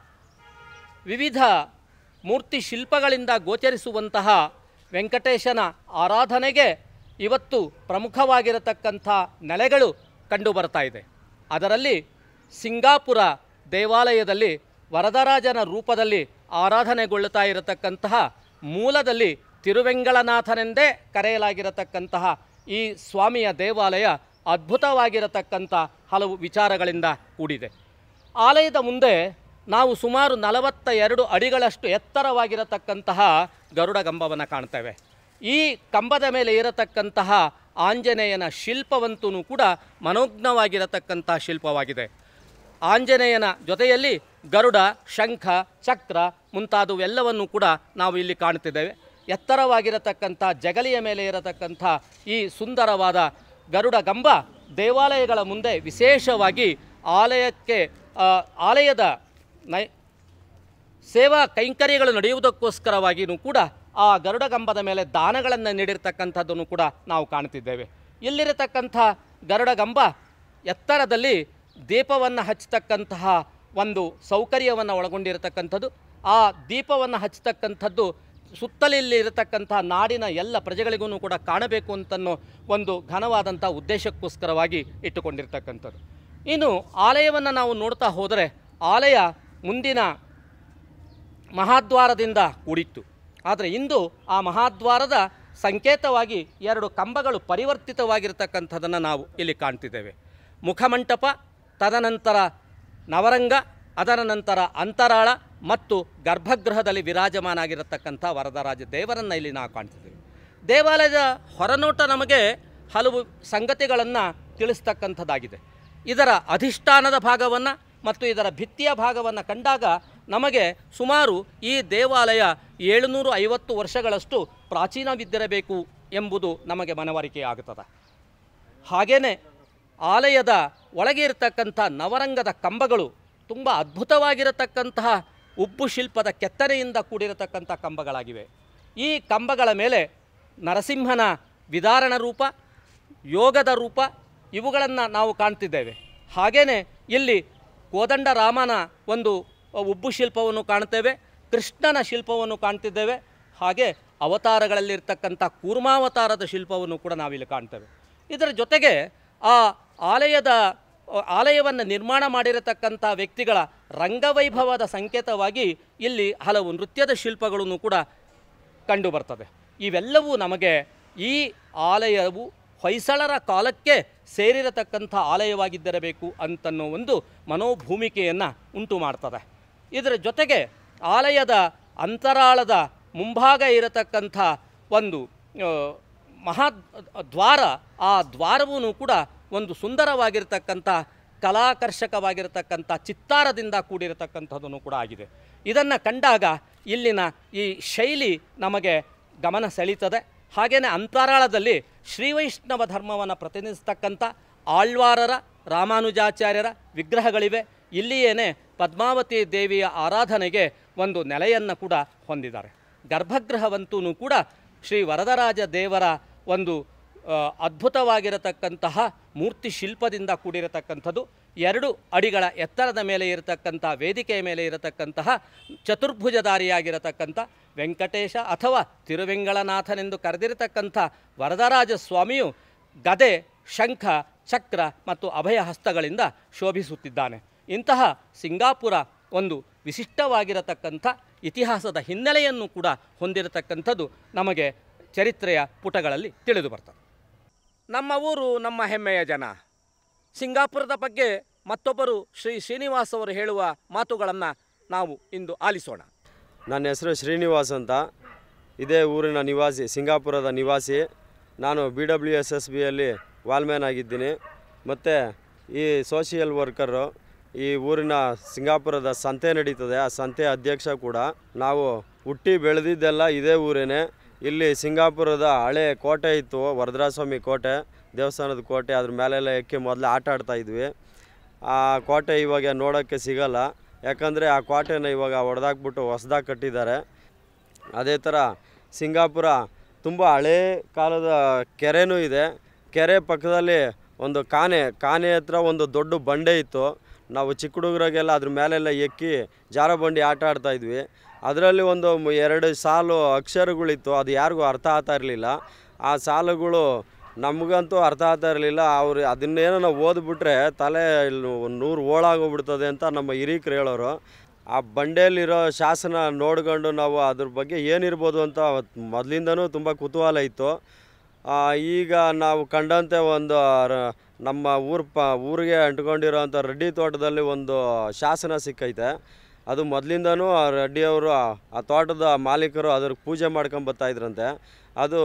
ವಿವಿಧ ಮೂರ್ತಿ ಶಿಲ್ಪಗಳಿಂದ ಗೋಚರಿಸುವಂತಹ ವೆಂಕಟೇಶನ ಆರಾಧನೆಗೆ ಇವತ್ತು ಪ್ರಮುಖವಾಗಿರತಕ್ಕಂಥ ನೆಲೆಗಳು ಕಂಡುಬರ್ತಾ ಇದೆ ಅದರಲ್ಲಿ ಸಿಂಗಾಪುರ ದೇವಾಲಯದಲ್ಲಿ ವರದರಾಜನ ರೂಪದಲ್ಲಿ ಆರಾಧನೆಗೊಳ್ಳುತ್ತಾ ಇರತಕ್ಕಂತಹ ಮೂಲದಲ್ಲಿ ತಿರುವೆಂಗಳನಾಥನೆಂದೇ ಕರೆಯಲಾಗಿರತಕ್ಕಂತಹ ಈ ಸ್ವಾಮಿಯ ದೇವಾಲಯ ಅದ್ಭುತವಾಗಿರತಕ್ಕಂಥ ಹಲವು ವಿಚಾರಗಳಿಂದ ಕೂಡಿದೆ ಆಲಯದ ಮುಂದೆ ನಾವು ಸುಮಾರು ನಲವತ್ತ ಎರಡು ಅಡಿಗಳಷ್ಟು ಎತ್ತರವಾಗಿರತಕ್ಕಂತಹ ಗರುಡ ಕಂಬವನ್ನು ಕಾಣ್ತೇವೆ ಈ ಕಂಬದ ಮೇಲೆ ಇರತಕ್ಕಂತಹ ಆಂಜನೇಯನ ಶಿಲ್ಪವಂತೂ ಕೂಡ ಮನೋಜ್ಞವಾಗಿರತಕ್ಕಂಥ ಶಿಲ್ಪವಾಗಿದೆ ಆಂಜನೇಯನ ಜೊತೆಯಲ್ಲಿ ಗರುಡ ಶಂಖ ಚಕ್ರ ಮುಂತಾದವೆಲ್ಲವನ್ನು ಕೂಡ ನಾವು ಇಲ್ಲಿ ಕಾಣುತ್ತಿದ್ದೇವೆ ಎತ್ತರವಾಗಿರತಕ್ಕಂಥ ಜಗಲಿಯ ಮೇಲೆ ಇರತಕ್ಕಂಥ ಈ ಸುಂದರವಾದ ಗರುಡ ಗಂಬ ದೇವಾಲಯಗಳ ಮುಂದೆ ವಿಶೇಷವಾಗಿ ಆಲಯಕ್ಕೆ ಆ, ಆಲಯದ ನೈ ಸೇವಾ ಕೈಂಕರ್ಯಗಳು ನಡೆಯುವುದಕ್ಕೋಸ್ಕರವಾಗಿಯೂ ಕೂಡ ಆ ಗರುಡ ಗಂಬದ ಮೇಲೆ ದಾನಗಳನ್ನು ನೀಡಿರ್ತಕ್ಕಂಥದ್ದನ್ನು ಕೂಡ ನಾವು ಕಾಣ್ತಿದ್ದೇವೆ ಇಲ್ಲಿರತಕ್ಕಂಥ ಗರುಡ ಗಂಬ ಎತ್ತರದಲ್ಲಿ ದೀಪವನ್ನು ಹಚ್ಚತಕ್ಕಂತಹ ಒಂದು ಸೌಕರ್ಯವನ್ನು ಒಳಗೊಂಡಿರತಕ್ಕಂಥದ್ದು ಆ ದೀಪವನ್ನು ಹಚ್ಚತಕ್ಕಂಥದ್ದು ಸುತ್ತಲಿಲ್ಲಿ ಇರತಕ್ಕಂಥ ನಾಡಿನ ಎಲ್ಲ ಪ್ರಜೆಗಳಿಗೂ ಕೂಡ ಕಾಣಬೇಕು ಅಂತನ್ನೋ ಒಂದು ಘನವಾದಂಥ ಉದ್ದೇಶಕ್ಕೋಸ್ಕರವಾಗಿ ಇಟ್ಟುಕೊಂಡಿರ್ತಕ್ಕಂಥದ್ದು ಇನ್ನು ಆಲಯವನ್ನು ನಾವು ನೋಡ್ತಾ ಹೋದರೆ ಆಲಯ ಮುಂದಿನ ಮಹಾದ್ವಾರದಿಂದ ಕೂಡಿತ್ತು ಆದರೆ ಇಂದು ಆ ಮಹಾದ್ವಾರದ ಸಂಕೇತವಾಗಿ ಎರಡು ಕಂಬಗಳು ಪರಿವರ್ತಿತವಾಗಿರ್ತಕ್ಕಂಥದ್ದನ್ನು ನಾವು ಇಲ್ಲಿ ಕಾಣ್ತಿದ್ದೇವೆ ಮುಖಮಂಟಪ ತದನಂತರ ನವರಂಗ ಅದರ ನಂತರ ಅಂತರಾಳ ಮತ್ತು ಗರ್ಭಗೃಹದಲ್ಲಿ ವಿರಾಜಮಾನ ಆಗಿರತಕ್ಕಂಥ ವರದರಾಜ ದೇವರನ್ನು ಇಲ್ಲಿ ನಾವು ಕಾಣ್ತಿದ್ದೇವೆ ದೇವಾಲಯದ ಹೊರನೋಟ ನಮಗೆ ಹಲವು ಸಂಗತಿಗಳನ್ನು ತಿಳಿಸ್ತಕ್ಕಂಥದ್ದಾಗಿದೆ ಇದರ ಅಧಿಷ್ಠಾನದ ಭಾಗವನ್ನು ಮತ್ತು ಇದರ ಭಿತ್ತಿಯ ಭಾಗವನ್ನು ಕಂಡಾಗ ನಮಗೆ ಸುಮಾರು ಈ ದೇವಾಲಯ ಏಳುನೂರು ಐವತ್ತು ವರ್ಷಗಳಷ್ಟು ಪ್ರಾಚೀನವಿದ್ದಿರಬೇಕು ಎಂಬುದು ನಮಗೆ ಮನವರಿಕೆಯಾಗುತ್ತದೆ ಹಾಗೆಯೇ ಆಲಯದ ಒಳಗೆ ಇರತಕ್ಕಂಥ ನವರಂಗದ ಕಂಬಗಳು ತುಂಬ ಅದ್ಭುತವಾಗಿರತಕ್ಕಂತಹ ಉಬ್ಬು ಶಿಲ್ಪದ ಕೆತ್ತನೆಯಿಂದ ಕೂಡಿರತಕ್ಕಂಥ ಕಂಬಗಳಾಗಿವೆ ಈ ಕಂಬಗಳ ಮೇಲೆ ನರಸಿಂಹನ ವಿದಾರಣ ರೂಪ ಯೋಗದ ರೂಪ ಇವುಗಳನ್ನು ನಾವು ಕಾಣ್ತಿದ್ದೇವೆ ಹಾಗೆಯೇ ಇಲ್ಲಿ ಕೋದಂಡ ರಾಮನ ಒಂದು ಉಬ್ಬು ಶಿಲ್ಪವನ್ನು ಕಾಣ್ತೇವೆ ಕೃಷ್ಣನ ಶಿಲ್ಪವನ್ನು ಕಾಣ್ತಿದ್ದೇವೆ ಹಾಗೆ ಅವತಾರಗಳಲ್ಲಿರ್ತಕ್ಕಂಥ ಕೂರ್ಮಾವತಾರದ ಶಿಲ್ಪವನ್ನು ಕೂಡ ನಾವಿಲ್ಲಿ ಕಾಣ್ತೇವೆ ಇದರ ಜೊತೆಗೆ ಆ ಆಲಯದ ಆಲಯವನ್ನು ನಿರ್ಮಾಣ ಮಾಡಿರತಕ್ಕಂಥ ವ್ಯಕ್ತಿಗಳ ರಂಗವೈಭವದ ಸಂಕೇತವಾಗಿ ಇಲ್ಲಿ ಹಲವು ನೃತ್ಯದ ಶಿಲ್ಪಗಳನ್ನು ಕೂಡ ಕಂಡು ಬರ್ತದೆ ಇವೆಲ್ಲವೂ ನಮಗೆ ಈ ಆಲಯವು ಹೊಯ್ಸಳರ ಕಾಲಕ್ಕೆ ಸೇರಿರತಕ್ಕಂಥ ಆಲಯವಾಗಿದ್ದಿರಬೇಕು ಅಂತನ್ನೋ ಒಂದು ಮನೋಭೂಮಿಕೆಯನ್ನು ಉಂಟು ಮಾಡ್ತದೆ ಇದರ ಜೊತೆಗೆ ಆಲಯದ ಅಂತರಾಳದ ಮುಂಭಾಗ ಇರತಕ್ಕಂಥ ಒಂದು ಆ, ಮಹಾ ದ್ವಾರ ಆ ದ್ವಾರವೂ ಕೂಡ ಒಂದು ಸುಂದರವಾಗಿರ್ತಕ್ಕಂಥ ಕಲಾಕರ್ಷಕವಾಗಿರತಕ್ಕಂಥ ಚಿತ್ತಾರದಿಂದ ಕೂಡಿರತಕ್ಕಂಥದ್ದನ್ನು ಕೂಡ ಆಗಿದೆ ಇದನ್ನು ಕಂಡಾಗ ಇಲ್ಲಿನ ಈ ಶೈಲಿ ನಮಗೆ ಗಮನ ಸೆಳೀತದೆ ಹಾಗೆಯೇ ಅಂತರಾಳದಲ್ಲಿ ಶ್ರೀವೈಷ್ಣವ ಧರ್ಮವನ್ನು ಪ್ರತಿನಿಧಿಸ್ತಕ್ಕಂಥ ಆಳ್ವಾರರ ರಾಮಾನುಜಾಚಾರ್ಯರ ವಿಗ್ರಹಗಳಿವೆ ಇಲ್ಲಿಯೇನೆ ಪದ್ಮಾವತಿ ದೇವಿಯ ಆರಾಧನೆಗೆ ಒಂದು ನೆಲೆಯನ್ನು ಕೂಡ ಹೊಂದಿದ್ದಾರೆ ಗರ್ಭಗೃಹವಂತೂ ಕೂಡ ಶ್ರೀ ವರದರಾಜ ದೇವರ ಒಂದು ಆ, ಅದ್ಭುತವಾಗಿರತಕ್ಕಂತಹ ಮೂರ್ತಿ ಶಿಲ್ಪದಿಂದ ಕೂಡಿರತಕ್ಕಂಥದ್ದು ಎರಡು ಅಡಿಗಳ ಎತ್ತರದ ಮೇಲೆ ಇರತಕ್ಕಂಥ ವೇದಿಕೆಯ ಮೇಲೆ ಇರತಕ್ಕಂತಹ ಚತುರ್ಭುಜಧಾರಿಯಾಗಿರತಕ್ಕಂಥ ವೆಂಕಟೇಶ ಅಥವಾ ತಿರುವೆಂಗಳನಾಥನೆಂದು ಕರೆದಿರತಕ್ಕಂಥ ವರದರಾಜ ಸ್ವಾಮಿಯು ಗದೆ ಶಂಖ ಚಕ್ರ ಮತ್ತು ಅಭಯ ಹಸ್ತಗಳಿಂದ ಶೋಭಿಸುತ್ತಿದ್ದಾನೆ ಇಂತಹ ಸಿಂಗಾಪುರ ಒಂದು ವಿಶಿಷ್ಟವಾಗಿರತಕ್ಕಂಥ ಇತಿಹಾಸದ ಹಿನ್ನೆಲೆಯನ್ನು ಕೂಡ ಹೊಂದಿರತಕ್ಕಂಥದ್ದು ನಮಗೆ ಚರಿತ್ರೆಯ ಪುಟಗಳಲ್ಲಿ ತಿಳಿದು ಬರ್ತದೆ ನಮ್ಮ ಊರು ನಮ್ಮ ಹೆಮ್ಮೆಯ ಜನ ಸಿಂಗಾಪುರದ ಬಗ್ಗೆ ಮತ್ತೊಬ್ಬರು ಶ್ರೀ ಶ್ರೀನಿವಾಸ್ ಅವರು ಹೇಳುವ ಮಾತುಗಳನ್ನು ನಾವು ಇಂದು ಆಲಿಸೋಣ ನನ್ನ ಹೆಸರು ಶ್ರೀನಿವಾಸ್ ಅಂತ ಇದೇ ಊರಿನ ನಿವಾಸಿ ಸಿಂಗಾಪುರದ ನಿವಾಸಿ ನಾನು ಬಿ ಡಬ್ಲ್ಯೂ ಎಸ್ ಎಸ್ ಬಿಯಲ್ಲಿ ವಾಲ್ಮ್ಯಾನ್ ಆಗಿದ್ದೀನಿ ಮತ್ತು ಈ ಸೋಷಿಯಲ್ ವರ್ಕರು ಈ ಊರಿನ ಸಿಂಗಾಪುರದ ಸಂತೆ ನಡೀತದೆ ಆ ಸಂತೆ ಅಧ್ಯಕ್ಷ ಕೂಡ ನಾವು ಹುಟ್ಟಿ ಬೆಳೆದಿದ್ದೆಲ್ಲ ಇದೇ ಊರೇನೆ ಇಲ್ಲಿ ಸಿಂಗಾಪುರದ ಹಳೆ ಕೋಟೆ ಇತ್ತು ವರದರಾಜಸ್ವಾಮಿ ಕೋಟೆ ದೇವಸ್ಥಾನದ ಕೋಟೆ ಅದ್ರ ಮೇಲೆಲ್ಲ ಎಕ್ಕಿ ಮೊದಲು ಆಟ ಆಡ್ತಾ ಇದ್ವಿ ಆ ಕೋಟೆ ಇವಾಗ ನೋಡೋಕ್ಕೆ ಸಿಗಲ್ಲ ಯಾಕಂದರೆ ಆ ಕೋಟೆನ ಇವಾಗ ಹೊಡೆದಾಕ್ಬಿಟ್ಟು ಹೊಸ್ದಾಗಿ ಕಟ್ಟಿದ್ದಾರೆ ಅದೇ ಥರ ಸಿಂಗಾಪುರ ತುಂಬ ಹಳೇ ಕಾಲದ ಕೆರೆನೂ ಇದೆ ಕೆರೆ ಪಕ್ಕದಲ್ಲಿ ಒಂದು ಕಾನೆ ಕಾನೆ ಹತ್ರ ಒಂದು ದೊಡ್ಡ ಬಂಡೆ ಇತ್ತು ನಾವು ಚಿಕ್ಕ ಹುಡುಗರಾಗೆಲ್ಲ ಅದ್ರ ಮೇಲೆಲ್ಲ ಎಕ್ಕಿ ಜಾರ ಬಂಡಿ ಆಟ ಆಡ್ತಾ ಇದ್ವಿ ಅದರಲ್ಲಿ ಒಂದು ಮ್- ಎರಡು ಸಾಲು ಅಕ್ಷರಗಳಿತ್ತು ಅದು ಯಾರಿಗೂ ಅರ್ಥ ಆಗ್ತಾ ಇರಲಿಲ್ಲ ಆ ಸಾಲುಗಳು ನಮಗಂತೂ ಅರ್ಥ ಆಗ್ತಾ ಇರಲಿಲ್ಲ ಅವ್ರು ಅದನ್ನೇನೋ ನಾವು ಓದ್ಬಿಟ್ರೆ ತಲೆ ಇಲ್ಲಿ ಒಂದು ನೂರು ಓಳಾಗೋಗ್ಬಿಡ್ತದೆ ಅಂತ ನಮ್ಮ ಹಿರೀಕರು ಹೇಳೋರು ಆ ಬಂಡೆಯಲ್ಲಿರೋ ಶಾಸನ ನೋಡ್ಕೊಂಡು ನಾವು ಅದ್ರ ಬಗ್ಗೆ ಏನಿರ್ಬೋದು ಅಂತ ಮೊದಲಿಂದನೂ ತುಂಬ ಕುತೂಹಲ ಇತ್ತು ಆ, ಈಗ ನಾವು ಕಂಡಂತೆ ಒಂದು ರ- ನಮ್ಮ ಊರು ಪ ಊರಿಗೆ ಅಂಟ್ಕೊಂಡಿರೋಂಥ ರೆಡ್ಡಿ ತೋಟದಲ್ಲಿ ಒಂದು ಶಾಸನ ಸಿಕ್ಕೈತೆ ಅದು ಮೊದಲಿಂದನೂ ಆ ರೆಡ್ಡಿಯವರು ಆ ತೋಟದ ಮಾಲೀಕರು ಅದ್ರ ಪೂಜೆ ಮಾಡ್ಕೊಂಡು ಬರ್ತಾ ಇದ್ರಂತೆ ಅದು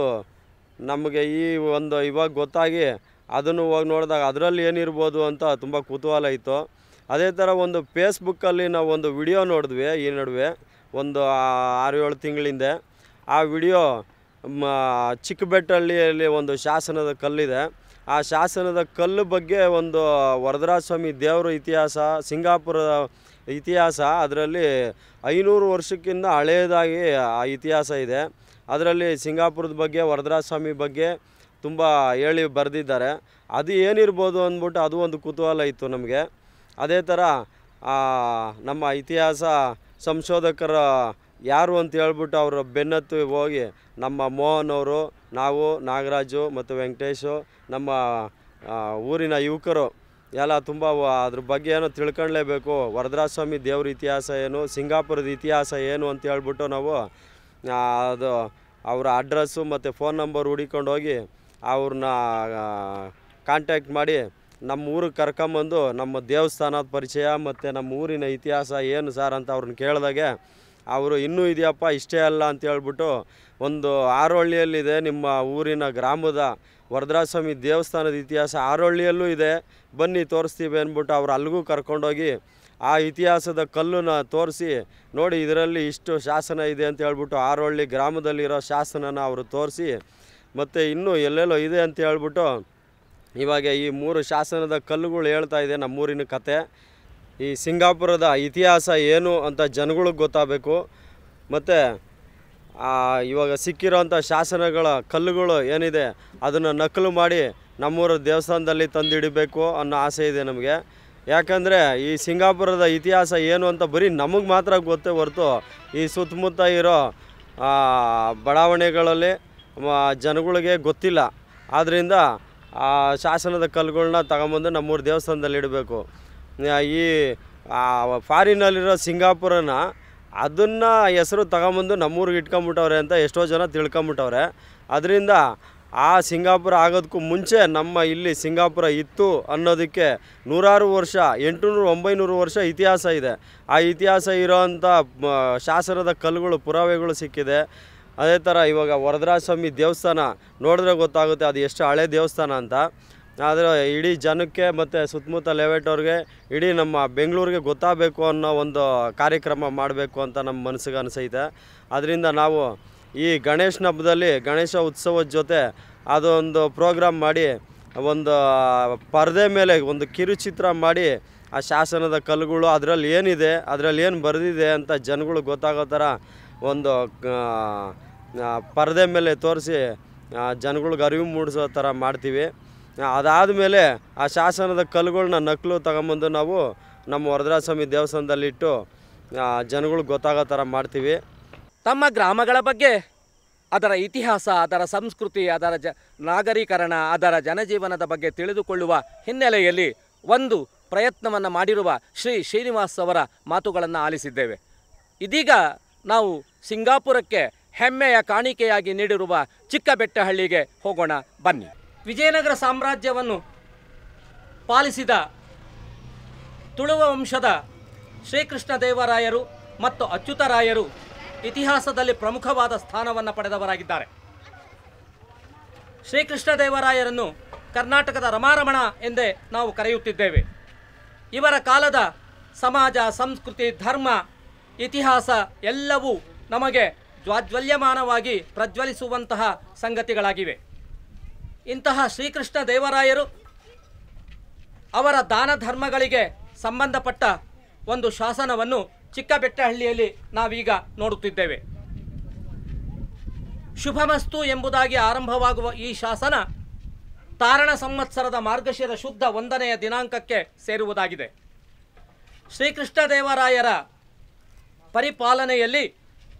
ನಮಗೆ ಈ ಒಂದು ಇವಾಗ ಗೊತ್ತಾಗಿ ಅದನ್ನು ಹೋಗಿ ನೋಡಿದಾಗ ಅದರಲ್ಲಿ ಏನಿರ್ಬೋದು ಅಂತ ತುಂಬ ಕುತೂಹಲ ಇತ್ತು ಅದೇ ಥರ ಒಂದು ಫೇಸ್ಬುಕ್ಕಲ್ಲಿ ನಾವು ಒಂದು ವಿಡಿಯೋ ನೋಡಿದ್ವಿ ಈ ನಡುವೆ ಒಂದು ಆ- ಆರು ಏಳು ತಿಂಗಳಿಂದ ಆ ವಿಡಿಯೋ ಮ ಚಿಕ್ಕಬೆಟ್ಟಹಳ್ಳಿಯಲ್ಲಿ ಒಂದು ಶಾಸನದ ಕಲ್ಲಿದೆ ಆ ಶಾಸನದ ಕಲ್ಲು ಬಗ್ಗೆ ಒಂದು ವರದರಾಜ ಸ್ವಾಮಿ ದೇವರ ಇತಿಹಾಸ ಸಿಂಗಾಪುರದ ಇತಿಹಾಸ ಅದರಲ್ಲಿ ಐನೂರು ವರ್ಷಕ್ಕಿಂತ ಹಳೆಯದಾಗಿ ಆ ಇತಿಹಾಸ ಇದೆ ಅದರಲ್ಲಿ ಸಿಂಗಾಪುರದ ಬಗ್ಗೆ ವರದರಾಜ ಸ್ವಾಮಿ ಬಗ್ಗೆ ತುಂಬ ಹೇಳಿ ಬರೆದಿದ್ದಾರೆ ಅದು ಏನಿರ್ಬೋದು ಅಂದ್ಬಿಟ್ಟು ಅದು ಒಂದು ಕುತೂಹಲ ಇತ್ತು ನಮಗೆ ಅದೇ ಥರ ಆ, ನಮ್ಮ ಇತಿಹಾಸ ಸಂಶೋಧಕರ ಯಾರು ಅಂತ ಹೇಳ್ಬಿಟ್ಟು ಅವರ ಬೆನ್ನತ್ತು ಹೋಗಿ ನಮ್ಮ ಮೋಹನ್ ಅವರು ನಾವು ನಾಗರಾಜು ಮತ್ತು ವೆಂಕಟೇಶು ನಮ್ಮ ಆ, ಊರಿನ ಯುವಕರು ಎಲ್ಲ ತುಂಬ ವ- ಅದ್ರ ಬಗ್ಗೆ ಏನೋ ತಿಳ್ಕೊಳ್ಳೇಬೇಕು ವರದರಾಜ ಸ್ವಾಮಿ ದೇವ್ರ ಇತಿಹಾಸ ಏನು ಸಿಂಗಾಪುರದ ಇತಿಹಾಸ ಏನು ಅಂತ ಹೇಳ್ಬಿಟ್ಟು ನಾವು ಆ, ಅದು ಅವರ ಅಡ್ರೆಸ್ಸು ಮತ್ತು ಫೋನ್ ನಂಬರ್ ಹುಡಿಕೊಂಡು ಹೋಗಿ ಅವ್ರನ್ನ ಕಾಂಟ್ಯಾಕ್ಟ್ ಮಾಡಿ ನಮ್ಮ ಊರಿಗೆ ಕರ್ಕೊಂಬಂದು ನಮ್ಮ ದೇವಸ್ಥಾನದ ಪರಿಚಯ ಮತ್ತು ನಮ್ಮ ಊರಿನ ಇತಿಹಾಸ ಏನು ಸರ್ ಅಂತ ಅವ್ರನ್ನ ಕೇಳಿದಾಗೆ ಅವರು ಇನ್ನೂ ಇದೆಯಪ್ಪ ಇಷ್ಟೇ ಅಲ್ಲ ಅಂತ ಹೇಳ್ಬಿಟ್ಟು ಒಂದು ಆರೋಹಳ್ಳಿಯಲ್ಲಿದೆ ನಿಮ್ಮ ಊರಿನ ಗ್ರಾಮದ ವರದರಾಜ ಸ್ವಾಮಿ ದೇವಸ್ಥಾನದ ಇತಿಹಾಸ ಆರೋಹಳ್ಳಿಯಲ್ಲೂ ಇದೆ ಬನ್ನಿ ತೋರಿಸ್ತೀವಿ ಅಂದ್ಬಿಟ್ಟು ಅವ್ರು ಅಲ್ಲಿಗೂ ಕರ್ಕೊಂಡೋಗಿ ಆ ಇತಿಹಾಸದ ಕಲ್ಲನ್ನ ತೋರಿಸಿ ನೋಡಿ ಇದರಲ್ಲಿ ಇಷ್ಟು ಶಾಸನ ಇದೆ ಅಂತ ಹೇಳ್ಬಿಟ್ಟು ಆರೋಹಳ್ಳಿ ಗ್ರಾಮದಲ್ಲಿರೋ ಶಾಸನನ ಅವರು ತೋರಿಸಿ ಮತ್ತು ಇನ್ನೂ ಎಲ್ಲೆಲ್ಲೋ ಇದೆ ಅಂತ ಹೇಳ್ಬಿಟ್ಟು ಇವಾಗ ಈ ಮೂರು ಶಾಸನದ ಕಲ್ಲುಗಳು ಹೇಳ್ತಾ ಇದೆ ನಮ್ಮೂರಿನ ಕತೆ ಈ ಸಿಂಗಾಪುರದ ಇತಿಹಾಸ ಏನು ಅಂತ ಜನಗಳಿಗೆ ಗೊತ್ತಾಗಬೇಕು ಮತ್ತು ಇವಾಗ ಸಿಕ್ಕಿರೋಂಥ ಶಾಸನಗಳ ಕಲ್ಲುಗಳು ಏನಿದೆ ಅದನ್ನು ನಕಲು ಮಾಡಿ ನಮ್ಮೂರ ದೇವಸ್ಥಾನದಲ್ಲಿ ತಂದಿಡಬೇಕು ಅನ್ನೋ ಆಸೆ ಇದೆ ನಮಗೆ ಯಾಕಂದರೆ ಈ ಸಿಂಗಾಪುರದ ಇತಿಹಾಸ ಏನು ಅಂತ ಬರೀ ನಮಗೆ ಮಾತ್ರ ಗೊತ್ತೇ ಹೊರತು ಈ ಸುತ್ತಮುತ್ತ ಇರೋ ಆ, ಬಡಾವಣೆಗಳಲ್ಲಿ ಮ- ಜನಗಳಿಗೆ ಗೊತ್ತಿಲ್ಲ ಆದ್ದರಿಂದ ಆ ಶಾಸನದ ಕಲ್ಲುಗಳ್ನ ತಗೊಂಬಂದು ನಮ್ಮೂರ ದೇವಸ್ಥಾನದಲ್ಲಿ ಇಡಬೇಕು ಈ ಫಾರಿನಲ್ಲಿರೋ ಸಿಂಗಾಪುರನ ಅದನ್ನು ಹೆಸರು ತಗೊಂಬಂದು ನಮ್ಮೂರಿಗೆ ಇಟ್ಕೊಂಬಿಟ್ಟವ್ರೆ ಅಂತ ಎಷ್ಟೋ ಜನ ತಿಳ್ಕೊಂಬಿಟ್ಟವ್ರೆ ಅದರಿಂದ ಆ ಸಿಂಗಾಪುರ ಆಗೋದಕ್ಕೂ ಮುಂಚೆ ನಮ್ಮ ಇಲ್ಲಿ ಸಿಂಗಾಪುರ ಇತ್ತು ಅನ್ನೋದಕ್ಕೆ ನೂರಾರು ವರ್ಷ ಎಂಟುನೂರು ಒಂಬೈನೂರು ವರ್ಷ ಇತಿಹಾಸ ಇದೆ ಆ ಇತಿಹಾಸ ಇರೋವಂಥ ಮ, ಶಾಸನದ ಕಲ್ಲುಗಳು ಪುರಾವೆಗಳು ಸಿಕ್ಕಿದೆ ಅದೇ ಥರ ಇವಾಗ ವರದರಾಜ ಸ್ವಾಮಿ ದೇವಸ್ಥಾನ ನೋಡಿದ್ರೆ ಗೊತ್ತಾಗುತ್ತೆ ಅದು ಎಷ್ಟು ಹಳೆ ದೇವಸ್ಥಾನ ಅಂತ ಆದರೆ ಇಡೀ ಜನಕ್ಕೆ ಮತ್ತು ಸುತ್ತಮುತ್ತ ಲೆವೆಟವ್ರಿಗೆ ಇಡೀ ನಮ್ಮ ಬೆಂಗಳೂರಿಗೆ ಗೊತ್ತಾಗಬೇಕು ಅನ್ನೋ ಒಂದು ಕಾರ್ಯಕ್ರಮ ಮಾಡಬೇಕು ಅಂತ ನಮ್ಮ ಮನಸ್ಸಿಗೆ ಅನಿಸೈತೆ ಅದರಿಂದ ನಾವು ಈ ಗಣೇಶನ ಹಬ್ಬದಲ್ಲಿ ಗಣೇಶ ಉತ್ಸವದ ಜೊತೆ ಅದೊಂದು ಪ್ರೋಗ್ರಾಮ್ ಮಾಡಿ ಒಂದು ಪರದೆ ಮೇಲೆ ಒಂದು ಕಿರುಚಿತ್ರ ಮಾಡಿ ಆ ಶಾಸನದ ಕಲ್ಲುಗಳು ಅದರಲ್ಲಿ ಏನಿದೆ ಅದರಲ್ಲಿ ಏನು ಬರೆದಿದೆ ಅಂತ ಜನಗಳು ಗೊತ್ತಾಗೋ ಥರ ಒಂದು ಆ, ಪರದೆ ಮೇಲೆ ತೋರಿಸಿ ಜನಗಳಿಗೆ ಅರಿವು ಮೂಡಿಸೋ ಥರ ಮಾಡ್ತೀವಿ ಅದಾದಮೇಲೆ ಆ ಶಾಸನದ ಕಲ್ಲುಗಳ್ನ ನಕಲು ತಗೊಂಬಂದು ನಾವು ನಮ್ಮ ವರದರಾಜ ಸ್ವಾಮಿ ದೇವಸ್ಥಾನದಲ್ಲಿಟ್ಟು ಜನಗಳಿಗೆ ಗೊತ್ತಾಗೋ ಥರ ಮಾಡ್ತೀವಿ ತಮ್ಮ ಗ್ರಾಮಗಳ ಬಗ್ಗೆ ಅದರ ಇತಿಹಾಸ ಅದರ ಸಂಸ್ಕೃತಿ ಅದರ ಜ ನಾಗರೀಕರಣ ಅದರ ಜನಜೀವನದ ಬಗ್ಗೆ ತಿಳಿದುಕೊಳ್ಳುವ ಹಿನ್ನೆಲೆಯಲ್ಲಿ ಒಂದು ಪ್ರಯತ್ನವನ್ನು ಮಾಡಿರುವ ಶ್ರೀ ಶ್ರೀನಿವಾಸ್ ಅವರ ಮಾತುಗಳನ್ನು ಆಲಿಸಿದ್ದೇವೆ ಇದೀಗ ನಾವು ಸಿಂಗಾಪುರಕ್ಕೆ ಹೆಮ್ಮೆಯ ಕಾಣಿಕೆಯಾಗಿ ನೀಡಿರುವ ಚಿಕ್ಕಬೆಟ್ಟಹಳ್ಳಿಗೆ ಹೋಗೋಣ ಬನ್ನಿ ವಿಜಯನಗರ ಸಾಮ್ರಾಜ್ಯವನ್ನು ಪಾಲಿಸಿದ ತುಳುವ ವಂಶದ ಶ್ರೀಕೃಷ್ಣ ದೇವರಾಯರು ಮತ್ತು ಅಚ್ಯುತರಾಯರು ಇತಿಹಾಸದಲ್ಲಿ ಪ್ರಮುಖವಾದ ಸ್ಥಾನವನ್ನು ಪಡೆದವರಾಗಿದ್ದಾರೆ ಶ್ರೀಕೃಷ್ಣದೇವರಾಯರನ್ನು ಕರ್ನಾಟಕದ ರಮಾರಮಣ ಎಂದೇ ನಾವು ಕರೆಯುತ್ತಿದ್ದೇವೆ ಇವರ ಕಾಲದ ಸಮಾಜ ಸಂಸ್ಕೃತಿ ಧರ್ಮ ಇತಿಹಾಸ ಎಲ್ಲವೂ ನಮಗೆ ಜ್ವಾಜ್ವಲ್ಯಮಾನವಾಗಿ ಪ್ರಜ್ವಲಿಸುವಂತಹ ಸಂಗತಿಗಳಾಗಿವೆ ಇಂತಹ ಶ್ರೀಕೃಷ್ಣ ದೇವರಾಯರು ಅವರ ದಾನ ಧರ್ಮಗಳಿಗೆ ಸಂಬಂಧಪಟ್ಟ ಒಂದು ಶಾಸನವನ್ನು ಚಿಕ್ಕಬೆಟ್ಟಹಳ್ಳಿಯಲ್ಲಿ ನಾವೀಗ ನೋಡುತ್ತಿದ್ದೇವೆ ಶುಭಮಸ್ತು ಎಂಬುದಾಗಿ ಆರಂಭವಾಗುವ ಈ ಶಾಸನ ತಾರಣ ಸಂವತ್ಸರದ ಮಾರ್ಗಶಿರ ಶುದ್ಧ ಒಂದನೆಯ ದಿನಾಂಕಕ್ಕೆ ಸೇರುವುದಾಗಿದೆ ಶ್ರೀಕೃಷ್ಣದೇವರಾಯರ ಪರಿಪಾಲನೆಯಲ್ಲಿ